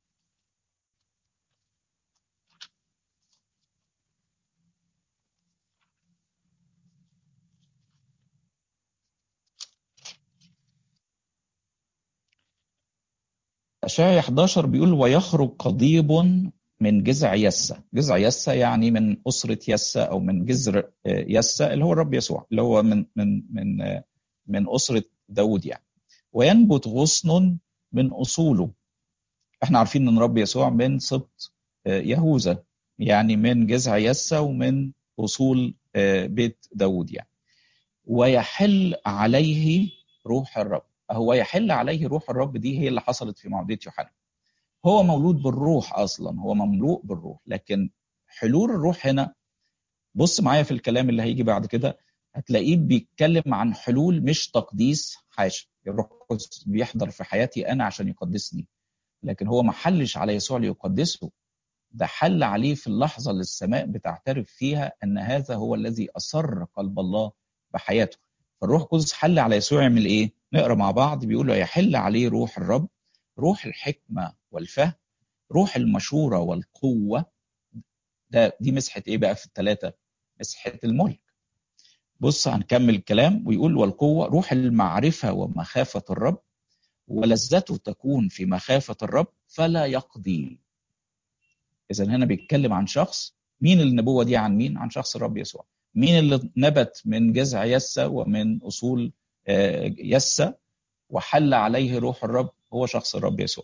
اشعياء 11 بيقول ويخرج قضيب من جذع يسة جذع يسة يعني من أسرة يسة أو من جذر يسة اللي هو الرب يسوع اللي هو من من من من أسرة داود يعني وينبت غصن من أصوله احنا عارفين ان الرب يسوع من سبط يهوذا يعني من جذع يسة ومن أصول بيت داود يعني ويحل عليه روح الرب هو يحل عليه روح الرب دي هي اللي حصلت في معجزة يوحنا هو مولود بالروح اصلا هو مملوء بالروح لكن حلول الروح هنا بص معايا في الكلام اللي هيجي بعد كده هتلاقيه بيتكلم عن حلول مش تقديس حاشا الروح القدس بيحضر في حياتي انا عشان يقدسني لكن هو ما حلش على يسوع ليقدسه ده حل عليه في اللحظة اللي السماء بتعترف فيها أن هذا هو الذي أسر قلب الله بحياته فالروح القدس حل على يسوع يعمل إيه؟ نقرأ مع بعض بيقول له يحل عليه روح الرب روح الحكمة والفهم روح المشورة والقوة ده دي مسحة ايه بقى في الثلاثة مسحة الملك بص هنكمل الكلام ويقول والقوة روح المعرفة ومخافة الرب ولذته تكون في مخافة الرب فلا يقضي إذا هنا بيتكلم عن شخص مين النبوة دي عن مين؟ عن شخص الرب يسوع مين اللي نبت من جذع يسة ومن أصول يسة وحل عليه روح الرب هو شخص الرب يسوع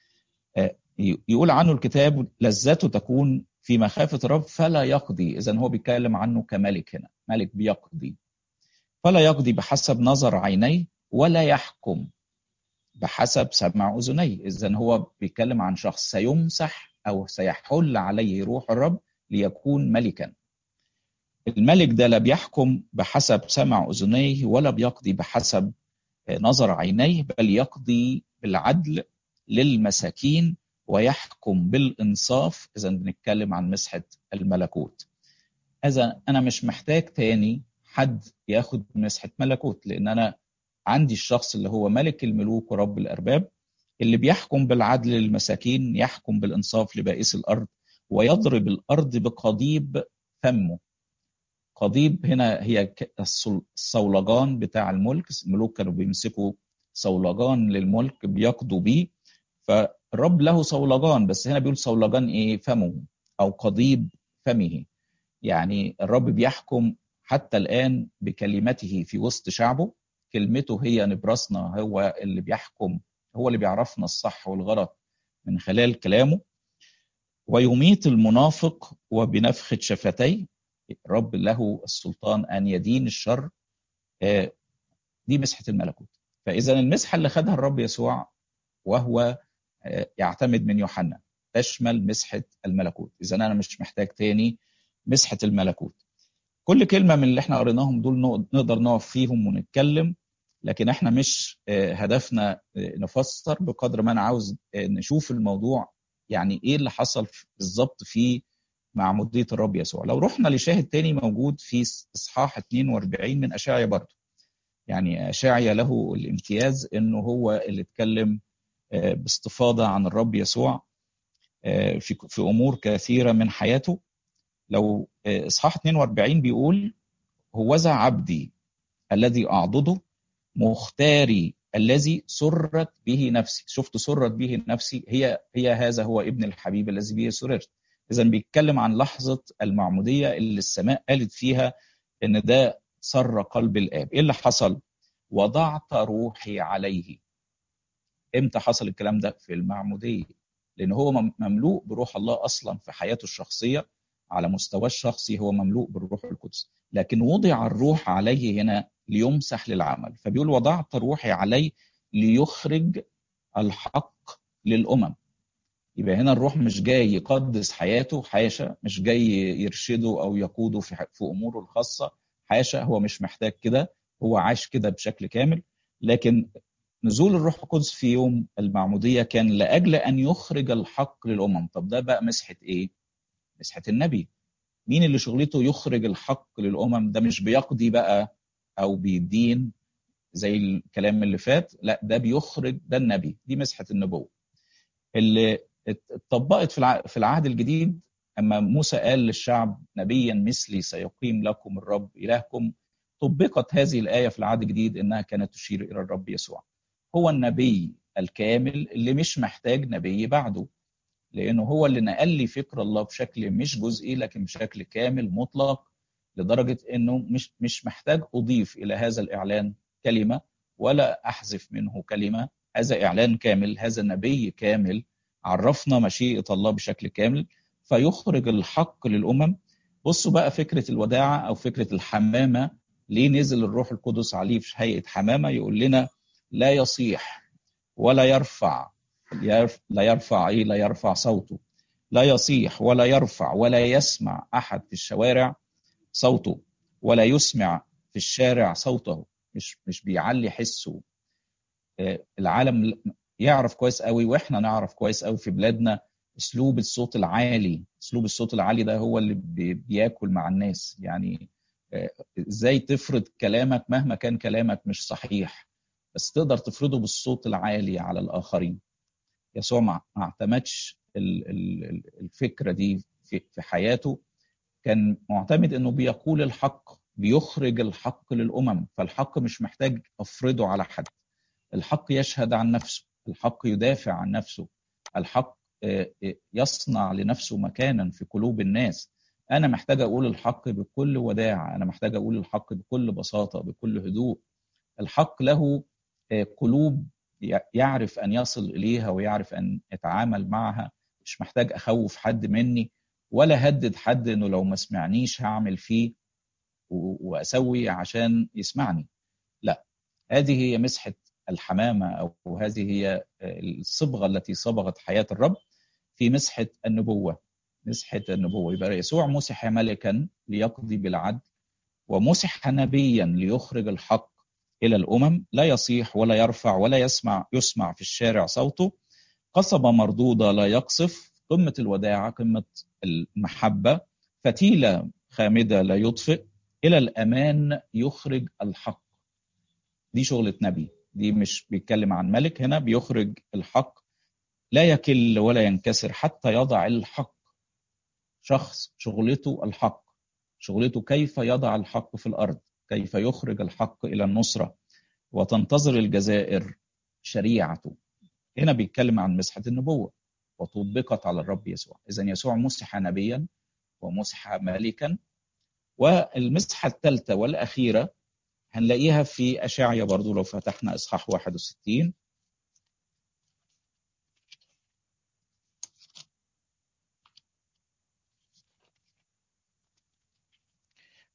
يقول عنه الكتاب لذته تكون في مخافة الرب فلا يقضي إذا هو بيتكلم عنه كملك هنا ملك بيقضي فلا يقضي بحسب نظر عينيه ولا يحكم بحسب سمع أذنيه إذا هو بيتكلم عن شخص سيمسح أو سيحل عليه روح الرب ليكون ملكا الملك ده لا بيحكم بحسب سمع أذنيه ولا بيقضي بحسب نظر عينيه بل يقضي بالعدل للمساكين ويحكم بالإنصاف إذا بنتكلم عن مسحة الملكوت إذا أنا مش محتاج تاني حد ياخد مسحة ملكوت لأن أنا عندي الشخص اللي هو ملك الملوك ورب الأرباب اللي بيحكم بالعدل للمساكين يحكم بالإنصاف لبائس الأرض ويضرب الأرض بقضيب فمه قضيب هنا هي الصولجان بتاع الملك الملوك كانوا بيمسكوا صولجان للملك بيقضوا بيه فالرب له صولجان بس هنا بيقول صولجان ايه فمه او قضيب فمه يعني الرب بيحكم حتى الان بكلمته في وسط شعبه كلمته هي نبرسنا هو اللي بيحكم هو اللي بيعرفنا الصح والغلط من خلال كلامه ويميت المنافق وبنفخة شفتيه الرب له السلطان ان يدين الشر دي مسحه الملكوت فاذا المسحه اللي خدها الرب يسوع وهو يعتمد من يوحنا تشمل مسحه الملكوت اذا انا مش محتاج تاني مسحه الملكوت كل كلمه من اللي احنا قريناهم دول نقدر نقف فيهم ونتكلم لكن احنا مش هدفنا نفسر بقدر ما انا عاوز نشوف الموضوع يعني ايه اللي حصل بالظبط في معموديه الرب يسوع لو رحنا لشاهد تاني موجود في اصحاح 42 من اشعيا برضه يعني اشعيا له الامتياز انه هو اللي اتكلم باستفاضه عن الرب يسوع في في امور كثيره من حياته لو اصحاح 42 بيقول هوذا عبدي الذي اعضده مختاري الذي سرت به نفسي شفت سرت به نفسي هي هي هذا هو ابن الحبيب الذي به سررت اذا بيتكلم عن لحظه المعموديه اللي السماء قالت فيها ان ده سر قلب الاب ايه اللي حصل وضعت روحي عليه امتى حصل الكلام ده في المعموديه لان هو مملوء بروح الله اصلا في حياته الشخصيه على مستواه الشخصي هو مملوء بالروح القدس لكن وضع الروح عليه هنا ليمسح للعمل فبيقول وضعت روحي عليه ليخرج الحق للامم يبقى هنا الروح مش جاي يقدس حياته حاشا مش جاي يرشده او يقوده في في اموره الخاصه حاشا هو مش محتاج كده هو عاش كده بشكل كامل لكن نزول الروح القدس في يوم المعموديه كان لاجل ان يخرج الحق للامم طب ده بقى مسحه ايه مسحه النبي مين اللي شغلته يخرج الحق للامم ده مش بيقضي بقى او بيدين زي الكلام اللي فات لا ده بيخرج ده النبي دي مسحه النبوه اللي اتطبقت في العهد الجديد اما موسى قال للشعب نبيا مثلي سيقيم لكم الرب الهكم طبقت هذه الايه في العهد الجديد انها كانت تشير الى الرب يسوع هو النبي الكامل اللي مش محتاج نبي بعده لانه هو اللي نقل لي فكر الله بشكل مش جزئي لكن بشكل كامل مطلق لدرجه انه مش مش محتاج اضيف الى هذا الاعلان كلمه ولا احذف منه كلمه هذا اعلان كامل هذا نبي كامل عرفنا مشيئه الله بشكل كامل فيخرج الحق للامم بصوا بقى فكره الوداعه او فكره الحمامه ليه نزل الروح القدس عليه في هيئه حمامه يقول لنا لا يصيح ولا يرفع لا يرفع ايه لا يرفع صوته لا يصيح ولا يرفع ولا يسمع احد في الشوارع صوته ولا يسمع في الشارع صوته مش مش بيعلي حسه العالم يعرف كويس قوي واحنا نعرف كويس قوي في بلادنا اسلوب الصوت العالي اسلوب الصوت العالي ده هو اللي بياكل مع الناس يعني ازاي تفرض كلامك مهما كان كلامك مش صحيح بس تقدر تفرضه بالصوت العالي على الاخرين يسوع ما اعتمدش الفكره دي في حياته كان معتمد انه بيقول الحق بيخرج الحق للامم فالحق مش محتاج افرضه على حد الحق يشهد عن نفسه الحق يدافع عن نفسه الحق يصنع لنفسه مكانا في قلوب الناس انا محتاج اقول الحق بكل وداع انا محتاج اقول الحق بكل بساطه بكل هدوء الحق له قلوب يعرف ان يصل اليها ويعرف ان يتعامل معها مش محتاج اخوف حد مني ولا هدد حد انه لو ما سمعنيش هعمل فيه واسوي عشان يسمعني لا هذه هي مسحه الحمامه او هذه هي الصبغه التي صبغت حياه الرب في مسحه النبوه مسحه النبوه يبقى يسوع مسح ملكا ليقضي بالعدل ومسح نبيا ليخرج الحق الى الامم لا يصيح ولا يرفع ولا يسمع يسمع في الشارع صوته قصبه مردوده لا يقصف قمه الوداعه قمه المحبه فتيله خامده لا يطفئ الى الامان يخرج الحق دي شغله نبي دي مش بيتكلم عن ملك هنا بيخرج الحق لا يكل ولا ينكسر حتى يضع الحق شخص شغلته الحق شغلته كيف يضع الحق في الارض كيف يخرج الحق الى النصره وتنتظر الجزائر شريعته هنا بيتكلم عن مسحه النبوه وطبقت على الرب يسوع اذا يسوع مسح نبيا ومسح ملكا والمسحه الثالثه والاخيره هنلاقيها في اشعيا برضو لو فتحنا اصحاح 61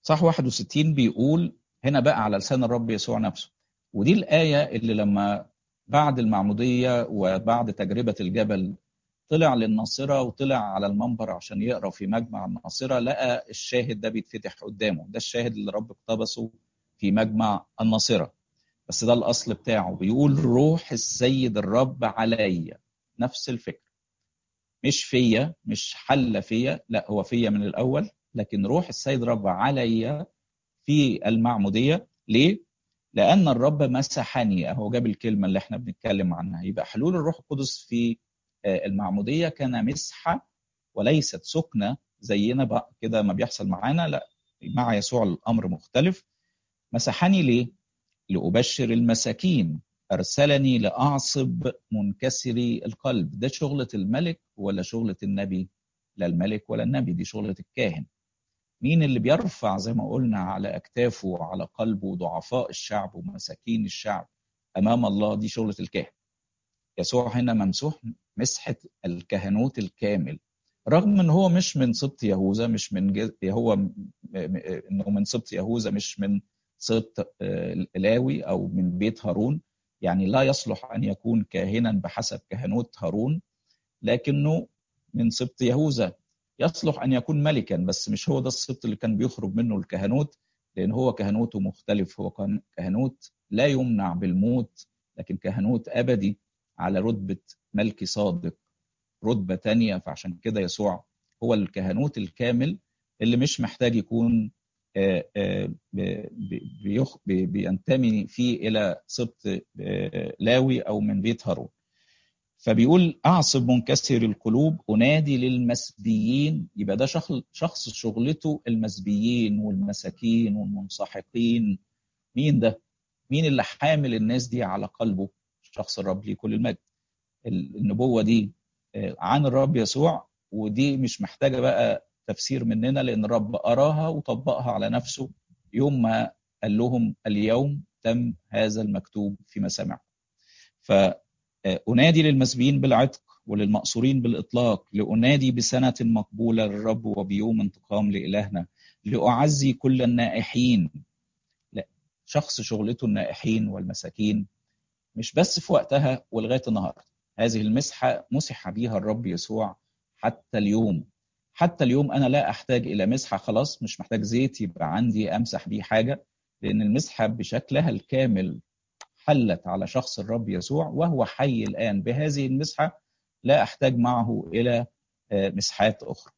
صح 61 بيقول هنا بقى على لسان الرب يسوع نفسه ودي الآية اللي لما بعد المعمودية وبعد تجربة الجبل طلع للناصرة وطلع على المنبر عشان يقرأ في مجمع الناصرة لقى الشاهد ده بيتفتح قدامه ده الشاهد اللي رب اقتبسه في مجمع الناصرة بس ده الأصل بتاعه بيقول روح السيد الرب عليا نفس الفكرة مش فيا مش حل فيا لا هو فيا من الأول لكن روح السيد الرب عليا في المعمودية ليه؟ لأن الرب مسحني أهو جاب الكلمة اللي احنا بنتكلم عنها يبقى حلول الروح القدس في المعمودية كان مسحة وليست سكنة زينا بقى كده ما بيحصل معانا لا مع يسوع الأمر مختلف مسحني ليه؟ لأبشر المساكين أرسلني لأعصب منكسري القلب ده شغلة الملك ولا شغلة النبي؟ لا الملك ولا النبي دي شغلة الكاهن مين اللي بيرفع زي ما قلنا على أكتافه وعلى قلبه ضعفاء الشعب ومساكين الشعب أمام الله دي شغلة الكاهن يسوع هنا ممسوح مسحة الكهنوت الكامل رغم ان هو مش من سبط يهوذا مش من جز... هو انه من سبط يهوذا مش من سبط لاوي او من بيت هارون يعني لا يصلح ان يكون كاهنا بحسب كهنوت هارون لكنه من سبط يهوذا يصلح ان يكون ملكا بس مش هو ده السبط اللي كان بيخرج منه الكهنوت لان هو كهنوته مختلف هو كهنوت لا يمنع بالموت لكن كهنوت ابدي على رتبه ملكي صادق رتبه تانية فعشان كده يسوع هو الكهنوت الكامل اللي مش محتاج يكون بينتمي فيه الى سبط لاوي او من بيت هارون فبيقول اعصب منكسر القلوب انادي للمسبيين يبقى ده شخص شغلته المسبيين والمساكين والمنسحقين مين ده؟ مين اللي حامل الناس دي على قلبه؟ شخص الرب ليه كل المجد النبوه دي عن الرب يسوع ودي مش محتاجه بقى تفسير مننا لان الرب اراها وطبقها على نفسه يوم ما قال لهم اليوم تم هذا المكتوب في مسامعكم. فأنادي للمسبيين بالعتق وللمأسورين بالإطلاق لأنادي بسنة مقبولة للرب وبيوم انتقام لإلهنا لأعزي كل النائحين لا شخص شغلته النائحين والمساكين مش بس في وقتها ولغاية النهاردة هذه المسحة مسح بها الرب يسوع حتى اليوم حتى اليوم أنا لا أحتاج إلى مسحة خلاص مش محتاج زيت يبقى عندي أمسح بيه حاجة لأن المسحة بشكلها الكامل حلت على شخص الرب يسوع وهو حي الآن بهذه المسحة لا أحتاج معه إلى مسحات أخرى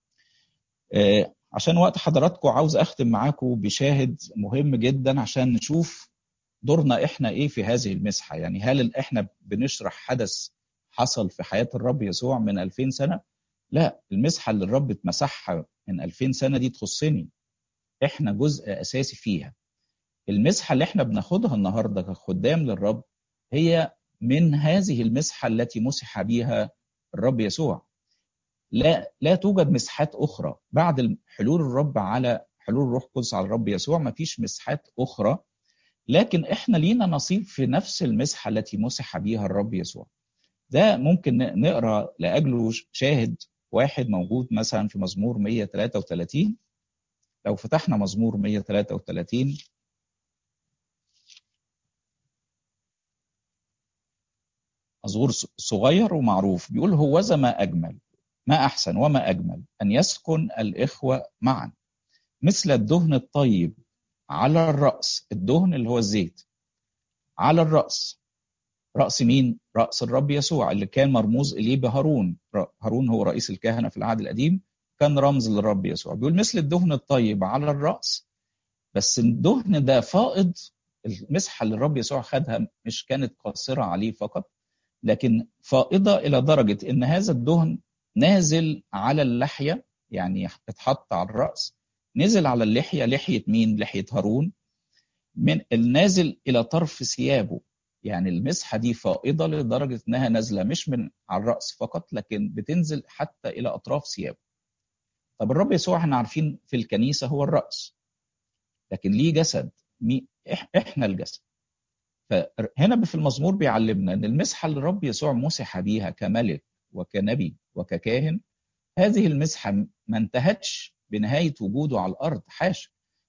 عشان وقت حضراتكم عاوز أختم معاكم بشاهد مهم جدا عشان نشوف دورنا إحنا إيه في هذه المسحة يعني هل إحنا بنشرح حدث حصل في حياة الرب يسوع من 2000 سنة لا المسحة اللي الرب اتمسحها من 2000 سنة دي تخصني إحنا جزء أساسي فيها المسحة اللي احنا بناخدها النهارده كخدام للرب هي من هذه المسحة التي مسح بها الرب يسوع. لا لا توجد مسحات أخرى بعد حلول الرب على حلول الروح القدس على الرب يسوع ما فيش مسحات أخرى لكن احنا لينا نصيب في نفس المسحة التي مسح بها الرب يسوع. ده ممكن نقرا لأجله شاهد واحد موجود مثلا في مزمور 133 لو فتحنا مزمور 133 مزمور صغير ومعروف بيقول هوذا ما أجمل ما أحسن وما أجمل أن يسكن الإخوة معا مثل الدهن الطيب على الرأس الدهن اللي هو الزيت على الرأس رأس مين؟ رأس الرب يسوع اللي كان مرموز إليه بهارون هارون هو رئيس الكهنة في العهد القديم كان رمز للرب يسوع بيقول مثل الدهن الطيب على الرأس بس الدهن ده فائض المسحة اللي الرب يسوع خدها مش كانت قاصرة عليه فقط لكن فائضة إلى درجة إن هذا الدهن نازل على اللحية يعني اتحط على الرأس نزل على اللحية لحية مين؟ لحية هارون من النازل إلى طرف ثيابه يعني المسحة دي فائضة لدرجة إنها نازلة مش من على الرأس فقط لكن بتنزل حتى إلى أطراف ثيابه طب الرب يسوع احنا عارفين في الكنيسة هو الرأس لكن ليه جسد احنا الجسد فهنا في المزمور بيعلمنا ان المسحه اللي الرب يسوع مسح بيها كملك وكنبي وككاهن هذه المسحه ما انتهتش بنهايه وجوده على الارض حاشا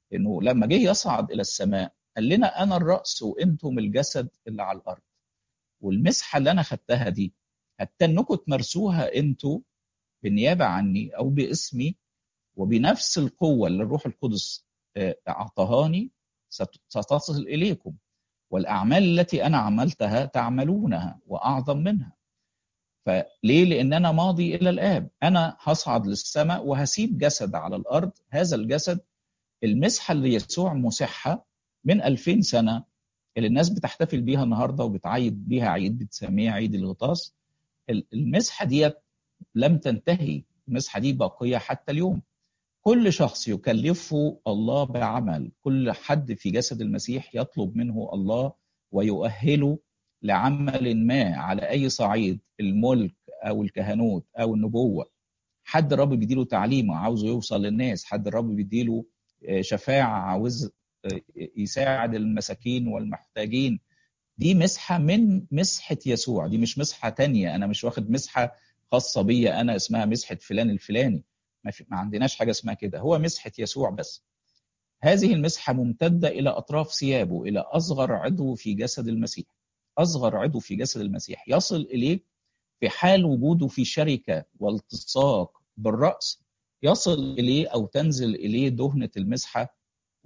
انه لما جه يصعد الى السماء قال لنا انا الراس وانتم الجسد اللي على الارض والمسحه اللي انا خدتها دي هتنكم تمارسوها انتوا بالنيابه عني او باسمي وبنفس القوه اللي الروح القدس اعطاهاني ستصل اليكم والاعمال التي انا عملتها تعملونها واعظم منها فليه لان انا ماضي الى الاب انا هصعد للسماء وهسيب جسد على الارض هذا الجسد المسحه اللي يسوع مسحها من 2000 سنه اللي الناس بتحتفل بيها النهارده وبتعيد بيها عيد بتسميها عيد الغطاس المسحه ديت لم تنتهي المسحه دي باقيه حتى اليوم كل شخص يكلفه الله بعمل كل حد في جسد المسيح يطلب منه الله ويؤهله لعمل ما على اي صعيد الملك او الكهنوت او النبوه حد الرب بيديله تعليم عاوزه يوصل للناس حد الرب بيديله شفاعه عاوز يساعد المساكين والمحتاجين دي مسحه من مسحه يسوع دي مش مسحه تانية انا مش واخد مسحه خاصه بيا انا اسمها مسحه فلان الفلاني ما, في ما عندناش حاجه اسمها كده هو مسحه يسوع بس هذه المسحه ممتده الى اطراف ثيابه الى اصغر عضو في جسد المسيح اصغر عضو في جسد المسيح يصل اليه في حال وجوده في شركه والتصاق بالراس يصل اليه او تنزل اليه دهنه المسحه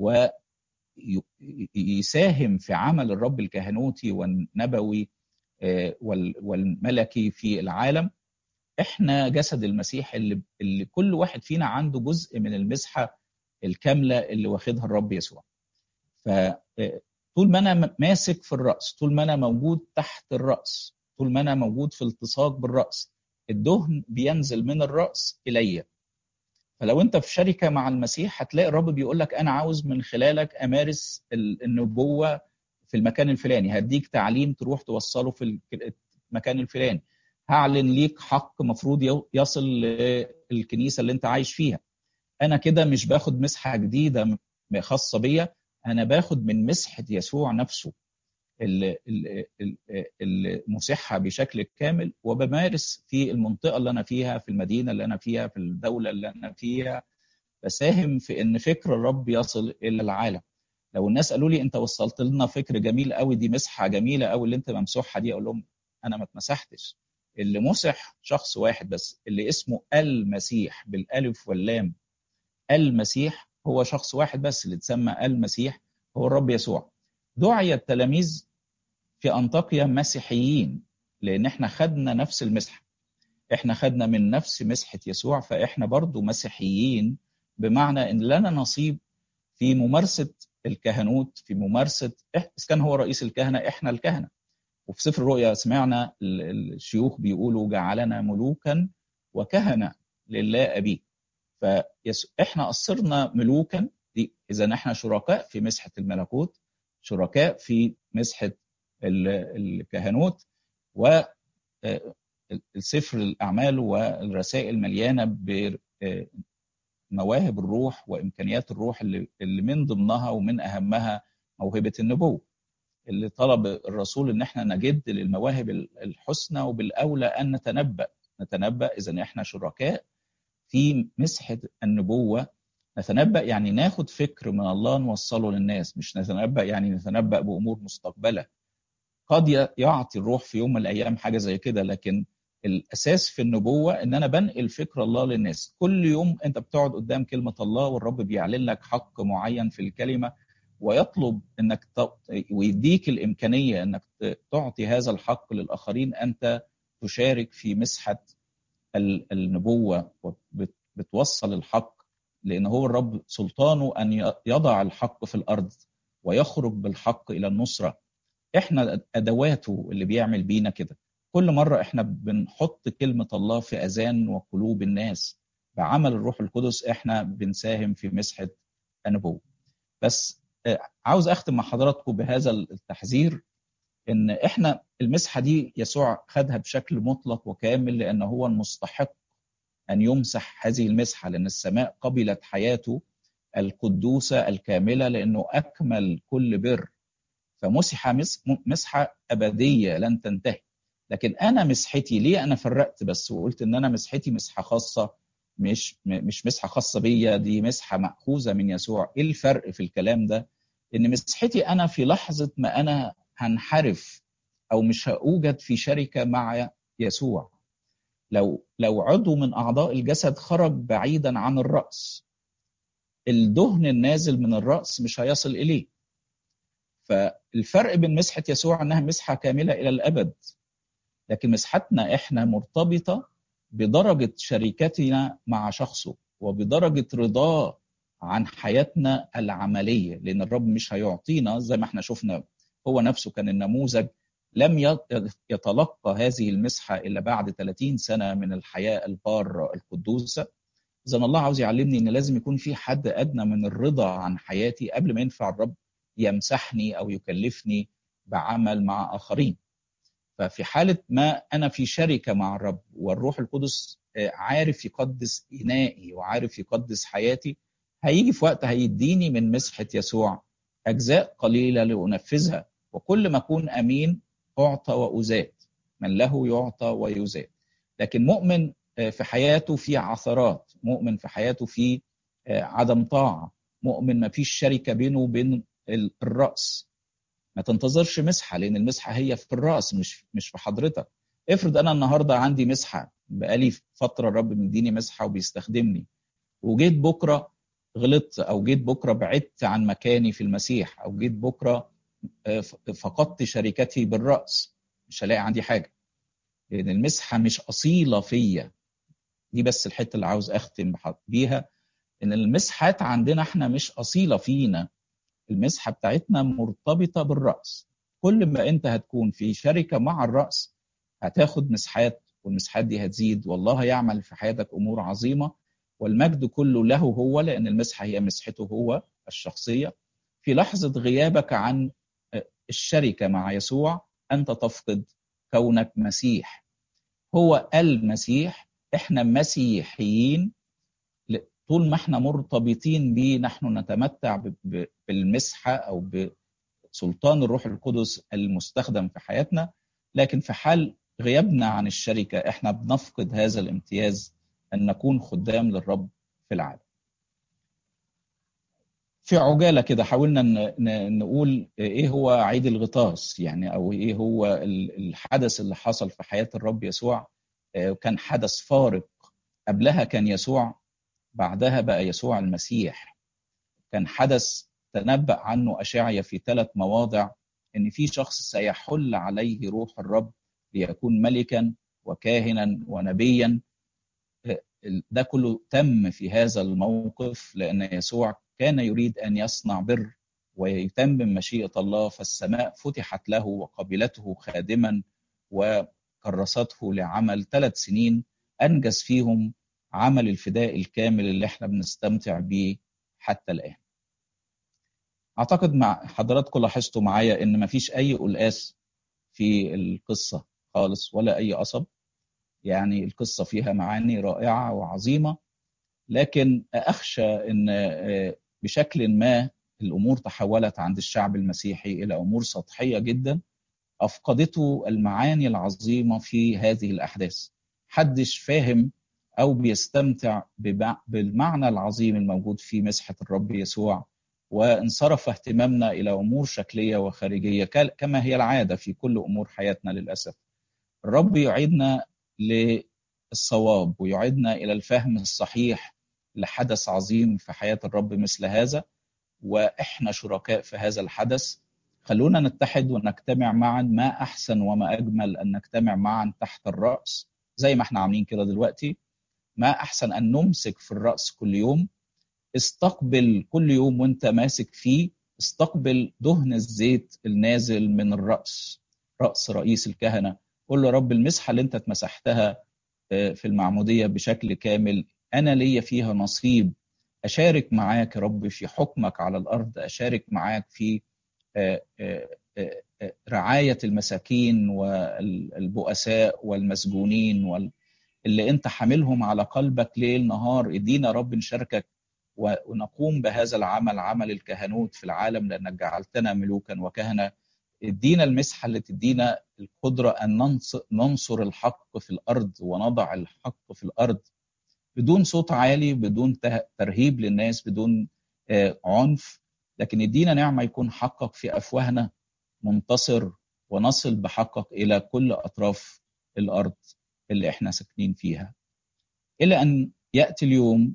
ويساهم في عمل الرب الكهنوتي والنبوي والملكي في العالم احنا جسد المسيح اللي, اللي كل واحد فينا عنده جزء من المسحه الكامله اللي واخدها الرب يسوع. فطول ما انا ماسك في الراس، طول ما انا موجود تحت الراس، طول ما انا موجود في التصاق بالراس، الدهن بينزل من الراس الي. فلو انت في شركه مع المسيح هتلاقي الرب بيقول لك انا عاوز من خلالك امارس النبوه في المكان الفلاني، هديك تعليم تروح توصله في المكان الفلاني. هعلن ليك حق مفروض يصل للكنيسه اللي انت عايش فيها. انا كده مش باخد مسحه جديده خاصه بيا انا باخد من مسحه يسوع نفسه المسحه بشكل كامل وبمارس في المنطقه اللي انا فيها في المدينه اللي انا فيها في الدوله اللي انا فيها بساهم في ان فكر الرب يصل الى العالم لو الناس قالوا لي انت وصلت لنا فكر جميل قوي دي مسحه جميله قوي اللي انت ممسوحها دي اقول لهم انا ما اتمسحتش اللي مسح شخص واحد بس اللي اسمه المسيح بالالف واللام المسيح هو شخص واحد بس اللي اتسمى المسيح هو الرب يسوع دعي التلاميذ في انطاكيا مسيحيين لان احنا خدنا نفس المسحه احنا خدنا من نفس مسحه يسوع فاحنا برضو مسيحيين بمعنى ان لنا نصيب في ممارسه الكهنوت في ممارسه اذا كان هو رئيس الكهنه احنا الكهنه وفي سفر الرؤيا سمعنا الشيوخ بيقولوا جعلنا ملوكا وكهنه لله ابيه فاحنا اصرنا ملوكا دي اذا احنا شركاء في مسحه الملكوت شركاء في مسحه الكهنوت و السفر الاعمال والرسائل مليانه بمواهب الروح وامكانيات الروح اللي, اللي من ضمنها ومن اهمها موهبه النبوه اللي طلب الرسول ان احنا نجد للمواهب الحسنى وبالاولى ان نتنبأ نتنبأ اذا احنا شركاء في مسحه النبوه نتنبأ يعني ناخد فكر من الله نوصله للناس مش نتنبأ يعني نتنبأ بامور مستقبله قد يعطي الروح في يوم من الايام حاجه زي كده لكن الاساس في النبوه ان انا بنقل فكر الله للناس كل يوم انت بتقعد قدام كلمه الله والرب بيعلن لك حق معين في الكلمه ويطلب انك ويديك الامكانيه انك تعطي هذا الحق للاخرين انت تشارك في مسحه النبوه وبتوصل الحق لان هو الرب سلطانه ان يضع الحق في الارض ويخرج بالحق الى النصره احنا ادواته اللي بيعمل بينا كده كل مره احنا بنحط كلمه الله في اذان وقلوب الناس بعمل الروح القدس احنا بنساهم في مسحه النبوه بس عاوز اختم مع حضراتكم بهذا التحذير ان احنا المسحه دي يسوع خدها بشكل مطلق وكامل لان هو المستحق ان يمسح هذه المسحه لان السماء قبلت حياته القدوسه الكامله لانه اكمل كل بر فمسح مسحه ابديه لن تنتهي لكن انا مسحتي ليه انا فرقت بس وقلت ان انا مسحتي مسحه خاصه مش مش مسحه خاصه بيا دي مسحه ماخوذه من يسوع ايه الفرق في الكلام ده ان مسحتي انا في لحظه ما انا هنحرف او مش هوجد في شركه مع يسوع لو لو عضو من اعضاء الجسد خرج بعيدا عن الراس الدهن النازل من الراس مش هيصل اليه فالفرق بين مسحه يسوع انها مسحه كامله الى الابد لكن مسحتنا احنا مرتبطه بدرجه شركتنا مع شخصه وبدرجه رضاه عن حياتنا العمليه لان الرب مش هيعطينا زي ما احنا شفنا هو نفسه كان النموذج لم يتلقى هذه المسحه الا بعد 30 سنه من الحياه الباره القدوسه اذا الله عاوز يعلمني ان لازم يكون في حد ادنى من الرضا عن حياتي قبل ما ينفع الرب يمسحني او يكلفني بعمل مع اخرين ففي حاله ما انا في شركه مع الرب والروح القدس عارف يقدس انائي وعارف يقدس حياتي هيجي في وقت هيديني من مسحه يسوع اجزاء قليله لانفذها وكل ما اكون امين اعطى وازاد من له يعطى ويزاد لكن مؤمن في حياته في عثرات مؤمن في حياته في عدم طاعه مؤمن ما فيش شركه بينه وبين الراس ما تنتظرش مسحه لان المسحه هي في الراس مش مش في حضرتك افرض انا النهارده عندي مسحه بقالي فتره الرب مديني مسحه وبيستخدمني وجيت بكره غلطت او جيت بكره بعدت عن مكاني في المسيح او جيت بكره فقدت شركتي بالراس مش هلاقي عندي حاجه لان المسحه مش اصيله فيا دي بس الحته اللي عاوز اختم بيها ان المسحات عندنا احنا مش اصيله فينا المسحه بتاعتنا مرتبطه بالراس كل ما انت هتكون في شركه مع الراس هتاخد مسحات والمسحات دي هتزيد والله يعمل في حياتك امور عظيمه والمجد كله له هو لان المسحه هي مسحته هو الشخصيه في لحظه غيابك عن الشركه مع يسوع انت تفقد كونك مسيح هو المسيح احنا مسيحيين طول ما احنا مرتبطين بيه نحن نتمتع بالمسحه او بسلطان الروح القدس المستخدم في حياتنا لكن في حال غيابنا عن الشركه احنا بنفقد هذا الامتياز ان نكون خدام للرب في العالم. في عجاله كده حاولنا نقول ايه هو عيد الغطاس يعني او ايه هو الحدث اللي حصل في حياه الرب يسوع كان حدث فارق قبلها كان يسوع بعدها بقى يسوع المسيح كان حدث تنبأ عنه أشعيا في ثلاث مواضع إن في شخص سيحل عليه روح الرب ليكون ملكا وكاهنا ونبيا ده كله تم في هذا الموقف لأن يسوع كان يريد أن يصنع بر ويتمم مشيئة الله فالسماء فتحت له وقبلته خادما وكرسته لعمل ثلاث سنين أنجز فيهم عمل الفداء الكامل اللي احنا بنستمتع بيه حتى الآن أعتقد مع حضراتكم لاحظتوا معايا إن مفيش أي قلقاس في القصة خالص ولا أي قصب يعني القصة فيها معاني رائعة وعظيمة لكن أخشى إن بشكل ما الأمور تحولت عند الشعب المسيحي إلى أمور سطحية جدا أفقدته المعاني العظيمة في هذه الأحداث حدش فاهم أو بيستمتع بالمعنى العظيم الموجود في مسحة الرب يسوع وانصرف اهتمامنا إلى أمور شكلية وخارجية كما هي العادة في كل أمور حياتنا للأسف الرب يعيدنا للصواب ويعيدنا إلى الفهم الصحيح لحدث عظيم في حياة الرب مثل هذا وإحنا شركاء في هذا الحدث خلونا نتحد ونجتمع معا ما أحسن وما أجمل أن نجتمع معا تحت الرأس زي ما احنا عاملين كده دلوقتي ما أحسن أن نمسك في الرأس كل يوم استقبل كل يوم وانت ماسك فيه استقبل دهن الزيت النازل من الرأس رأس رئيس الكهنة قول له رب المسحة اللي انت اتمسحتها في المعمودية بشكل كامل أنا ليا فيها نصيب أشارك معاك يا رب في حكمك على الأرض أشارك معاك في رعاية المساكين والبؤساء والمسجونين وال... اللي انت حاملهم على قلبك ليل نهار ادينا رب نشاركك ونقوم بهذا العمل عمل الكهنوت في العالم لانك جعلتنا ملوكا وكهنه ادينا المسحه اللي تدينا القدره ان ننصر الحق في الارض ونضع الحق في الارض بدون صوت عالي بدون ترهيب للناس بدون عنف لكن ادينا نعمة يكون حقك في أفواهنا منتصر ونصل بحقك إلى كل أطراف الأرض اللي احنا ساكنين فيها إلى أن يأتي اليوم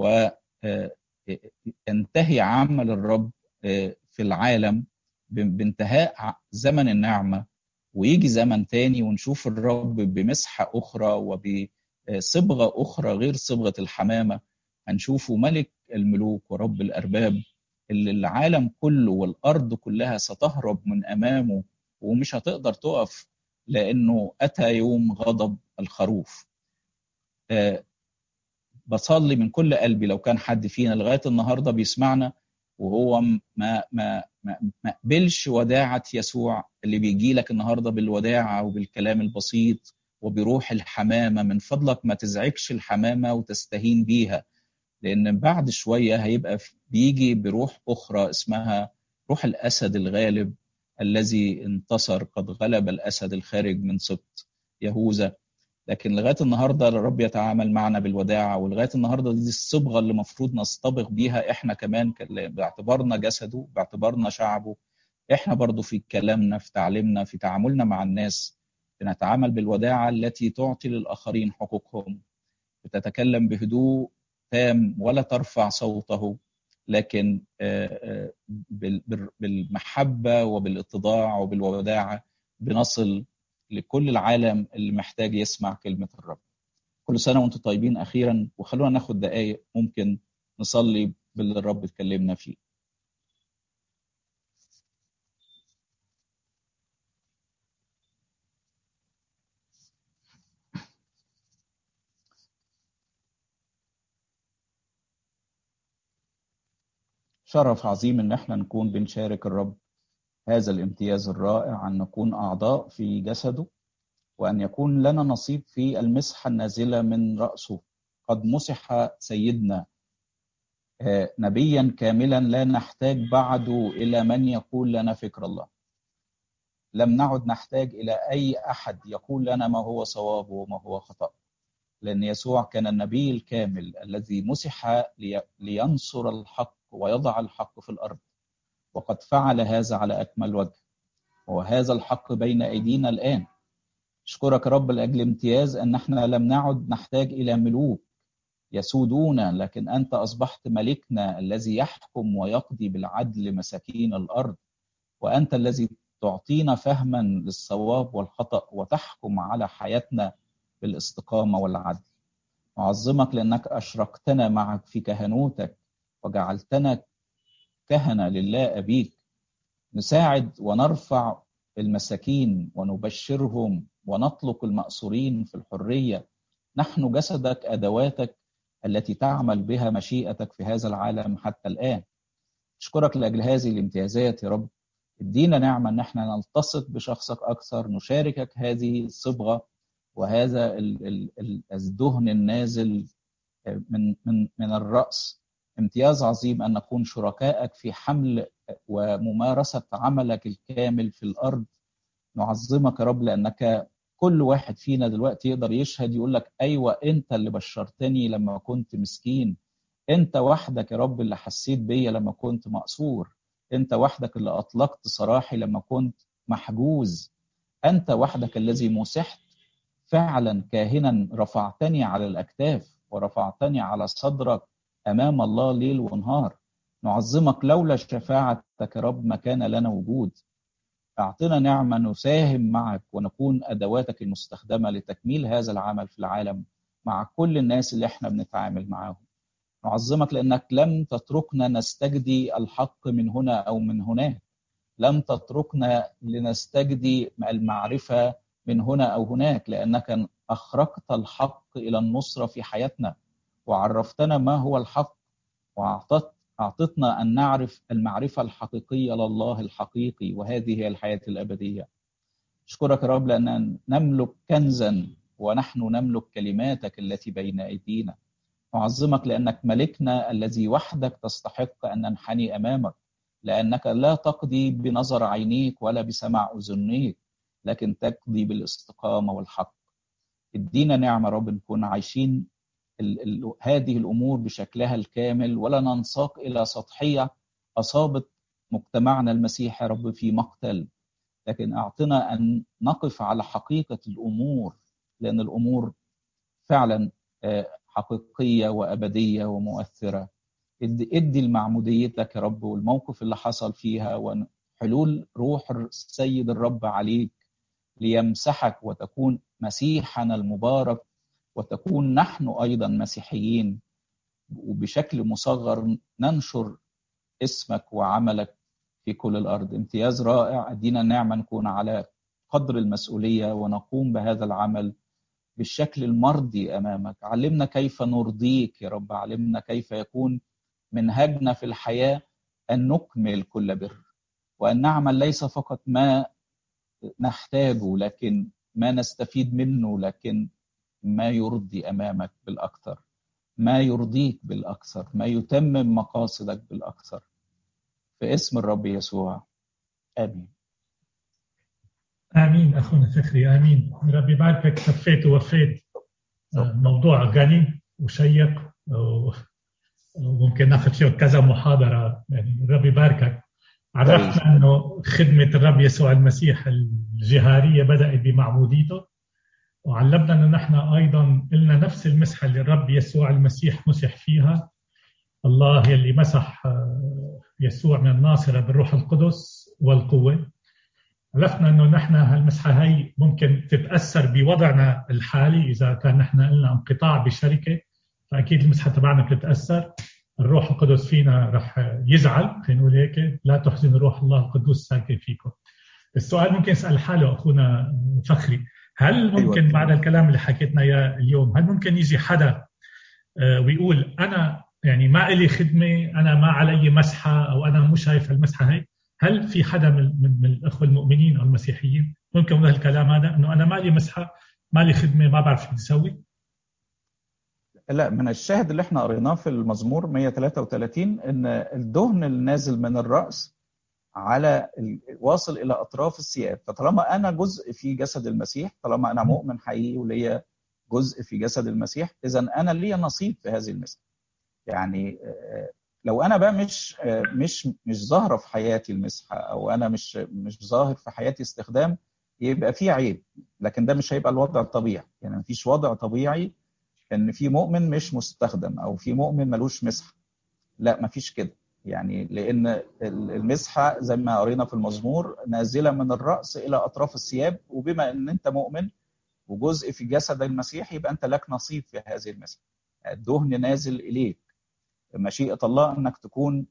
وينتهي عمل الرب في العالم بانتهاء زمن النعمة ويجي زمن تاني ونشوف الرب بمسحة أخرى وبصبغة أخرى غير صبغة الحمامة هنشوفه ملك الملوك ورب الأرباب اللي العالم كله والأرض كلها ستهرب من أمامه ومش هتقدر تقف لأنه أتى يوم غضب الخروف أه بصلي من كل قلبي لو كان حد فينا لغاية النهاردة بيسمعنا وهو ما ما ما ما قبلش وداعة يسوع اللي بيجي لك النهارده بالوداعة وبالكلام البسيط وبروح الحمامة من فضلك ما تزعجش الحمامة وتستهين بيها لأن بعد شوية هيبقى بيجي بروح أخرى اسمها روح الأسد الغالب الذي انتصر قد غلب الأسد الخارج من سبط يهوذا لكن لغايه النهارده الرب يتعامل معنا بالوداعه ولغايه النهارده دي الصبغه اللي المفروض نصطبغ بيها احنا كمان باعتبارنا جسده باعتبارنا شعبه احنا برضو في كلامنا في تعليمنا في تعاملنا مع الناس بنتعامل بالوداعه التي تعطي للاخرين حقوقهم بتتكلم بهدوء تام ولا ترفع صوته لكن بالمحبه وبالاتضاع وبالوداعه بنصل لكل العالم اللي محتاج يسمع كلمة الرب كل سنة وانتم طيبين أخيرا وخلونا ناخد دقايق ممكن نصلي باللي الرب اتكلمنا فيه شرف عظيم ان احنا نكون بنشارك الرب هذا الامتياز الرائع ان نكون اعضاء في جسده وأن يكون لنا نصيب في المسحة النازلة من رأسه قد مسح سيدنا نبيا كاملا لا نحتاج بعده إلى من يقول لنا فكر الله لم نعد نحتاج إلى أي أحد يقول لنا ما هو صواب وما هو خطأ لأن يسوع كان النبي الكامل الذي مسح لينصر الحق ويضع الحق في الأرض وقد فعل هذا على أكمل وجه وهذا الحق بين أيدينا الآن اشكرك رب لاجل امتياز ان احنا لم نعد نحتاج الى ملوك يسودونا لكن انت اصبحت ملكنا الذي يحكم ويقضي بالعدل مساكين الارض وانت الذي تعطينا فهما للصواب والخطا وتحكم على حياتنا بالاستقامه والعدل نعظمك لانك اشركتنا معك في كهنوتك وجعلتنا كهنه لله ابيك نساعد ونرفع المساكين ونبشرهم ونطلق المأسورين في الحرية نحن جسدك أدواتك التي تعمل بها مشيئتك في هذا العالم حتى الآن أشكرك لأجل هذه الامتيازات يا رب ادينا نعمة أن احنا نلتصق بشخصك أكثر نشاركك هذه الصبغة وهذا الدهن النازل من من من الرأس امتياز عظيم أن نكون شركائك في حمل وممارسة عملك الكامل في الأرض نعظمك يا رب لأنك كل واحد فينا دلوقتي يقدر يشهد يقول لك أيوة أنت اللي بشرتني لما كنت مسكين أنت وحدك يا رب اللي حسيت بيا لما كنت مقصور أنت وحدك اللي أطلقت سراحي لما كنت محجوز أنت وحدك الذي مسحت فعلا كاهنا رفعتني على الأكتاف ورفعتني على صدرك أمام الله ليل ونهار نعظمك لولا شفاعتك يا رب ما كان لنا وجود أعطنا نعمة نساهم معك ونكون أدواتك المستخدمة لتكميل هذا العمل في العالم مع كل الناس اللي احنا بنتعامل معاهم نعظمك لأنك لم تتركنا نستجدي الحق من هنا أو من هناك لم تتركنا لنستجدي المعرفة من هنا أو هناك لأنك أخرجت الحق إلى النصرة في حياتنا وعرفتنا ما هو الحق وأعطت أعطتنا أن نعرف المعرفة الحقيقية لله الحقيقي وهذه هي الحياة الأبدية أشكرك يا رب لأن نملك كنزا ونحن نملك كلماتك التي بين أيدينا نعظمك لأنك ملكنا الذي وحدك تستحق أن ننحني أمامك لأنك لا تقضي بنظر عينيك ولا بسمع أذنيك لكن تقضي بالاستقامة والحق ادينا نعمة رب نكون عايشين ال ال هذه الامور بشكلها الكامل ولا ننساق الى سطحيه اصابت مجتمعنا المسيحي يا رب في مقتل لكن اعطنا ان نقف على حقيقه الامور لان الامور فعلا حقيقيه وابديه ومؤثره ادي, ادي المعموديتك يا رب والموقف اللي حصل فيها وحلول روح السيد الرب عليك ليمسحك وتكون مسيحنا المبارك وتكون نحن ايضا مسيحيين وبشكل مصغر ننشر اسمك وعملك في كل الارض امتياز رائع ادينا النعمه نكون على قدر المسؤوليه ونقوم بهذا العمل بالشكل المرضي امامك علمنا كيف نرضيك يا رب علمنا كيف يكون منهجنا في الحياه ان نكمل كل بر وان نعمل ليس فقط ما نحتاجه لكن ما نستفيد منه لكن ما يرضي امامك بالاكثر ما يرضيك بالاكثر ما يتمم مقاصدك بالاكثر في اسم الرب يسوع امين امين اخونا فخري امين ربي يباركك كفيت ووفيت موضوع غني وشيق وممكن ناخذ فيه كذا محاضره يعني ربي يباركك عرفنا انه خدمه الرب يسوع المسيح الجهاريه بدات بمعموديته وعلمنا انه نحن ايضا لنا نفس المسحه اللي الرب يسوع المسيح مسح فيها الله يلي مسح يسوع من الناصره بالروح القدس والقوه عرفنا انه نحن هالمسحه هي ممكن تتاثر بوضعنا الحالي اذا كان نحن لنا انقطاع بشركه فاكيد المسحه تبعنا بتتاثر الروح القدس فينا رح يزعل خلينا نقول هيك لا تحزن روح الله القدوس ساكن فيكم السؤال ممكن يسال حاله اخونا فخري هل ممكن أيوة. بعد الكلام اللي حكيتنا اياه اليوم هل ممكن يجي حدا ويقول انا يعني ما لي خدمه انا ما علي مسحه او انا مو شايف المسحه هي هل في حدا من, من, من الاخوه المؤمنين او المسيحيين ممكن يقول الكلام هذا انه انا ما لي مسحه ما لي خدمه ما بعرف شو بدي اسوي لا من الشاهد اللي احنا قريناه في المزمور 133 ان الدهن النازل من الراس على واصل الى اطراف الثياب فطالما انا جزء في جسد المسيح طالما انا مؤمن حقيقي وليا جزء في جسد المسيح اذا انا ليا نصيب في هذه المسحه يعني لو انا بقى مش مش مش ظاهره في حياتي المسحه او انا مش مش ظاهر في حياتي استخدام يبقى في عيب لكن ده مش هيبقى الوضع الطبيعي يعني مفيش وضع طبيعي ان في مؤمن مش مستخدم او في مؤمن ملوش مسحه لا مفيش كده يعني لان المسحه زي ما قرينا في المزمور نازله من الراس الى اطراف الثياب وبما ان انت مؤمن وجزء في جسد المسيح يبقى انت لك نصيب في هذه المسحه الدهن نازل اليك مشيئه الله انك تكون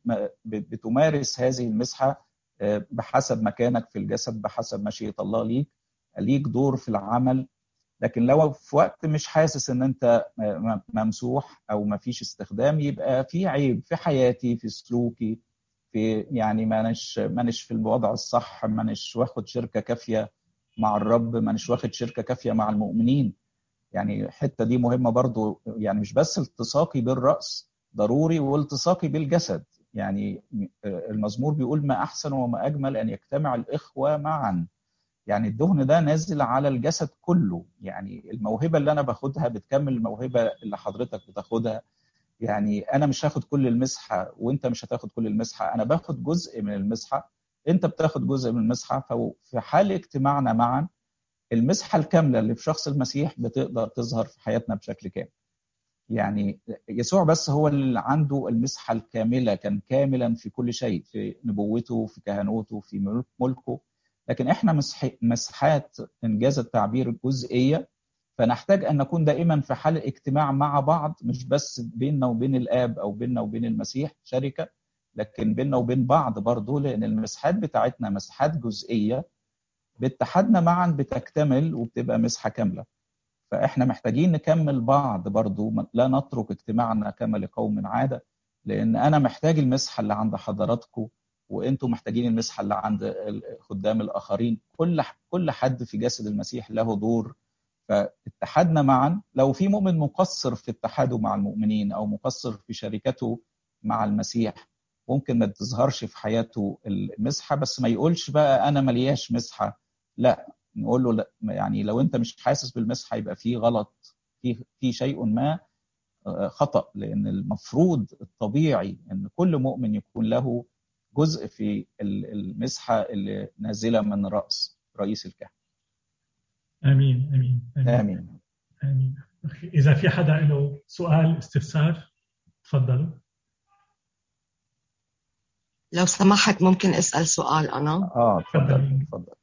بتمارس هذه المسحه بحسب مكانك في الجسد بحسب مشيئه الله ليك ليك دور في العمل لكن لو في وقت مش حاسس ان انت ممسوح او ما فيش استخدام يبقى في عيب في حياتي في سلوكي في يعني مانيش مانيش في الوضع الصح مانيش واخد شركه كافيه مع الرب مانيش واخد شركه كافيه مع المؤمنين يعني الحته دي مهمه برضو يعني مش بس التصاقي بالراس ضروري والتصاقي بالجسد يعني المزمور بيقول ما احسن وما اجمل ان يجتمع الاخوه معا يعني الدهن ده نازل على الجسد كله يعني الموهبه اللي انا باخدها بتكمل الموهبه اللي حضرتك بتاخدها يعني انا مش هاخد كل المسحه وانت مش هتاخد كل المسحه انا باخد جزء من المسحه انت بتاخد جزء من المسحه ففي حال اجتماعنا معا المسحه الكامله اللي في شخص المسيح بتقدر تظهر في حياتنا بشكل كامل يعني يسوع بس هو اللي عنده المسحه الكامله كان كاملا في كل شيء في نبوته في كهنوته في ملكه لكن احنا مسحات انجاز التعبير جزئيه فنحتاج ان نكون دائما في حال اجتماع مع بعض مش بس بيننا وبين الاب او بيننا وبين المسيح شركه لكن بيننا وبين بعض برضه لان المسحات بتاعتنا مسحات جزئيه باتحادنا معا بتكتمل وبتبقى مسحه كامله فاحنا محتاجين نكمل بعض برضه لا نترك اجتماعنا كما لقوم عاده لان انا محتاج المسحه اللي عند حضراتكم وانتم محتاجين المسحه اللي عند خدام الاخرين كل كل حد في جسد المسيح له دور فاتحادنا معا لو في مؤمن مقصر في اتحاده مع المؤمنين او مقصر في شركته مع المسيح ممكن ما تظهرش في حياته المسحه بس ما يقولش بقى انا ملياش مسحه لا نقول له لا يعني لو انت مش حاسس بالمسحه يبقى في غلط في في شيء ما خطأ لأن المفروض الطبيعي أن كل مؤمن يكون له جزء في المسحة اللي نازلة من رأس رئيس الكهنة آمين آمين آمين, آمين. آمين. إذا في حدا له سؤال استفسار تفضلوا لو سمحت ممكن اسال سؤال انا اه تفضل تفضل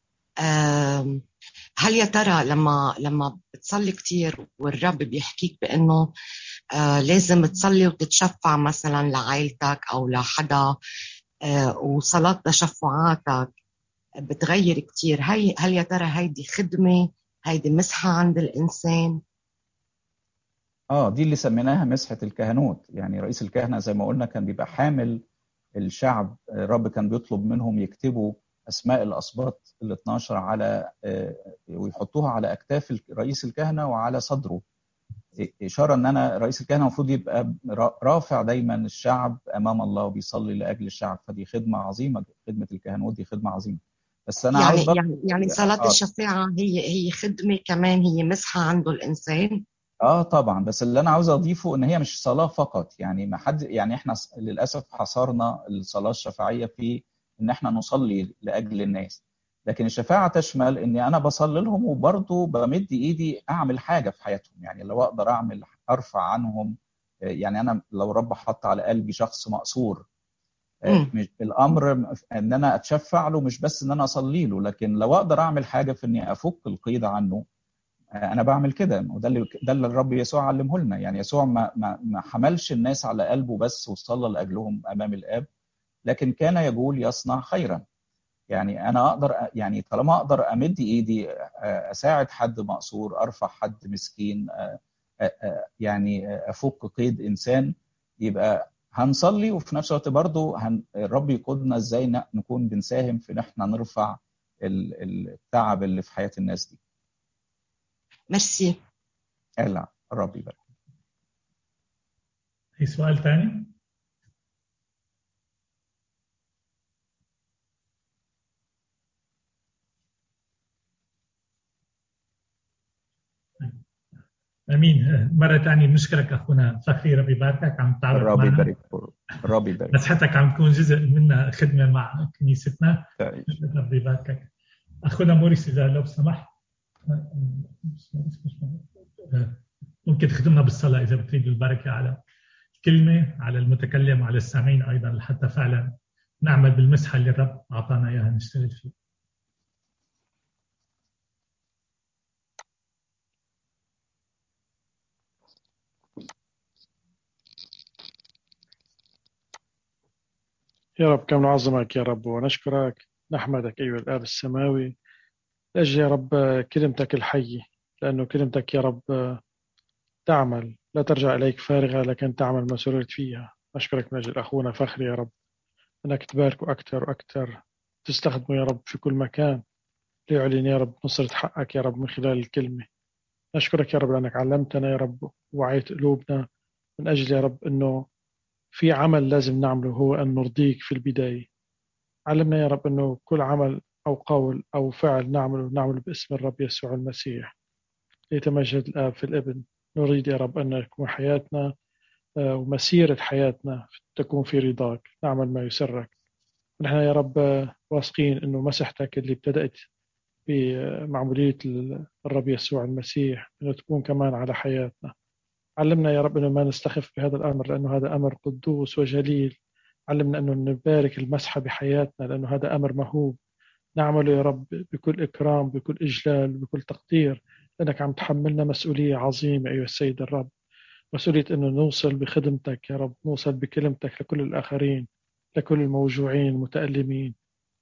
هل يا ترى لما لما بتصلي كثير والرب بيحكيك بانه آه لازم تصلي وتتشفع مثلا لعائلتك او لحدا آه وصلاه تشفعاتك بتغير كثير هي هل يا ترى هيدي خدمه هيدي مسحه عند الانسان اه دي اللي سميناها مسحه الكهنوت يعني رئيس الكهنه زي ما قلنا كان بيبقى حامل الشعب الرب كان بيطلب منهم يكتبوا اسماء الاسباط ال 12 على ويحطوها على اكتاف رئيس الكهنه وعلى صدره اشاره ان انا رئيس الكهنه المفروض يبقى رافع دايما الشعب امام الله وبيصلي لاجل الشعب فدي خدمه عظيمه خدمه الكهنوت دي خدمه عظيمه بس انا يعني عاوز يعني يعني صلاه آه. الشفاعه هي هي خدمه كمان هي مسحه عنده الانسان اه طبعا بس اللي انا عاوز اضيفه ان هي مش صلاه فقط يعني ما حد يعني احنا للاسف حصرنا الصلاه الشفاعيه في ان احنا نصلي لاجل الناس لكن الشفاعه تشمل اني انا بصلي لهم وبرضه بمد ايدي اعمل حاجه في حياتهم يعني لو اقدر اعمل ارفع عنهم يعني انا لو رب حط على قلبي شخص مقصور الامر ان انا اتشفع له مش بس ان انا اصلي له لكن لو اقدر اعمل حاجه في اني افك القيد عنه انا بعمل كده وده اللي ده اللي الرب يسوع علمه لنا يعني يسوع ما ما ما حملش الناس على قلبه بس وصلى لاجلهم امام الاب لكن كان يقول يصنع خيرا يعني انا اقدر يعني طالما اقدر امد ايدي اساعد حد مقصور ارفع حد مسكين يعني افك قيد انسان يبقى هنصلي وفي نفس الوقت برضه هن... الرب يقودنا ازاي نكون بنساهم في ان احنا نرفع التعب اللي في حياه الناس دي. ميرسي. لا الرب يبارك. في سؤال ثاني؟ امين مره ثانيه بنشكرك اخونا فخري ربي يباركك عم تعرف الرب يبارك الرب يبارك مسحتك عم تكون جزء منا خدمه مع كنيستنا ربي يباركك اخونا موريس اذا لو سمحت ممكن تخدمنا بالصلاه اذا بتريد البركه على الكلمه على المتكلم وعلى السامعين ايضا لحتى فعلا نعمل بالمسحه اللي الرب اعطانا اياها نشتغل فيها يا رب كم نعظمك يا رب ونشكرك نحمدك أيها الآب السماوي لأجل يا رب كلمتك الحية لأنه كلمتك يا رب تعمل لا ترجع إليك فارغة لكن تعمل ما سررت فيها نشكرك من أجل أخونا فخري يا رب أنك تباركه أكثر وأكثر تستخدمه يا رب في كل مكان ليعلن يا رب نصرة حقك يا رب من خلال الكلمة نشكرك يا رب لأنك علمتنا يا رب وعيت قلوبنا من أجل يا رب أنه في عمل لازم نعمله هو أن نرضيك في البداية علمنا يا رب أنه كل عمل أو قول أو فعل نعمله نعمله باسم الرب يسوع المسيح ليتمجد الآب في الابن نريد يا رب أن يكون حياتنا ومسيرة حياتنا تكون في رضاك نعمل ما يسرك نحن يا رب واثقين أنه مسحتك اللي ابتدأت بمعمودية الرب يسوع المسيح أنه تكون كمان على حياتنا علمنا يا رب أنه ما نستخف بهذا الأمر لأنه هذا أمر قدوس وجليل علمنا أنه نبارك المسحة بحياتنا لأنه هذا أمر مهوب نعمله يا رب بكل إكرام بكل إجلال بكل تقدير لأنك عم تحملنا مسؤولية عظيمة أيها السيد الرب مسؤولية أنه نوصل بخدمتك يا رب نوصل بكلمتك لكل الآخرين لكل الموجوعين المتألمين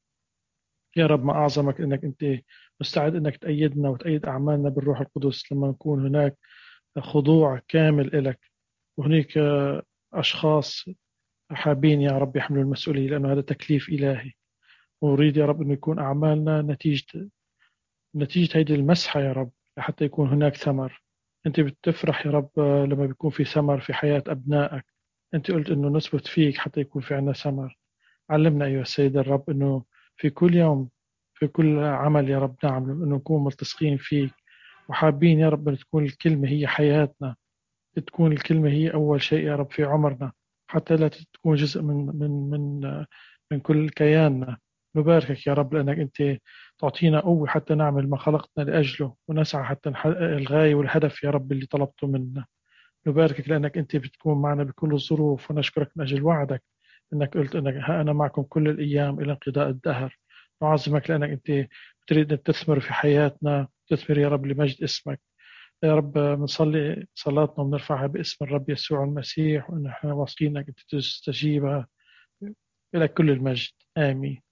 يا رب ما أعظمك أنك أنت مستعد أنك تأيدنا وتأيد أعمالنا بالروح القدس لما نكون هناك خضوع كامل لك وهناك أشخاص حابين يا رب يحملوا المسؤولية لأنه هذا تكليف إلهي ونريد يا رب أن يكون أعمالنا نتيجة نتيجة هذه المسحة يا رب لحتى يكون هناك ثمر أنت بتفرح يا رب لما بيكون في ثمر في حياة أبنائك أنت قلت أنه نثبت فيك حتى يكون في عندنا ثمر علمنا أيها السيد الرب أنه في كل يوم في كل عمل يا رب نعمله أنه نكون ملتصقين فيك وحابين يا رب أن تكون الكلمة هي حياتنا تكون الكلمة هي أول شيء يا رب في عمرنا حتى لا تكون جزء من من من من كل كياننا نباركك يا رب لأنك أنت تعطينا قوة حتى نعمل ما خلقتنا لأجله ونسعى حتى الغاية والهدف يا رب اللي طلبته منا نباركك لأنك أنت بتكون معنا بكل الظروف ونشكرك من أجل وعدك أنك قلت أنك ها أنا معكم كل الأيام إلى انقضاء الدهر نعظمك لأنك أنت تريد أن تثمر في حياتنا تثمر يا رب لمجد اسمك يا رب بنصلي صلاتنا وبنرفعها باسم الرب يسوع المسيح وان احنا واثقين انك انت تستجيبها الى كل المجد امين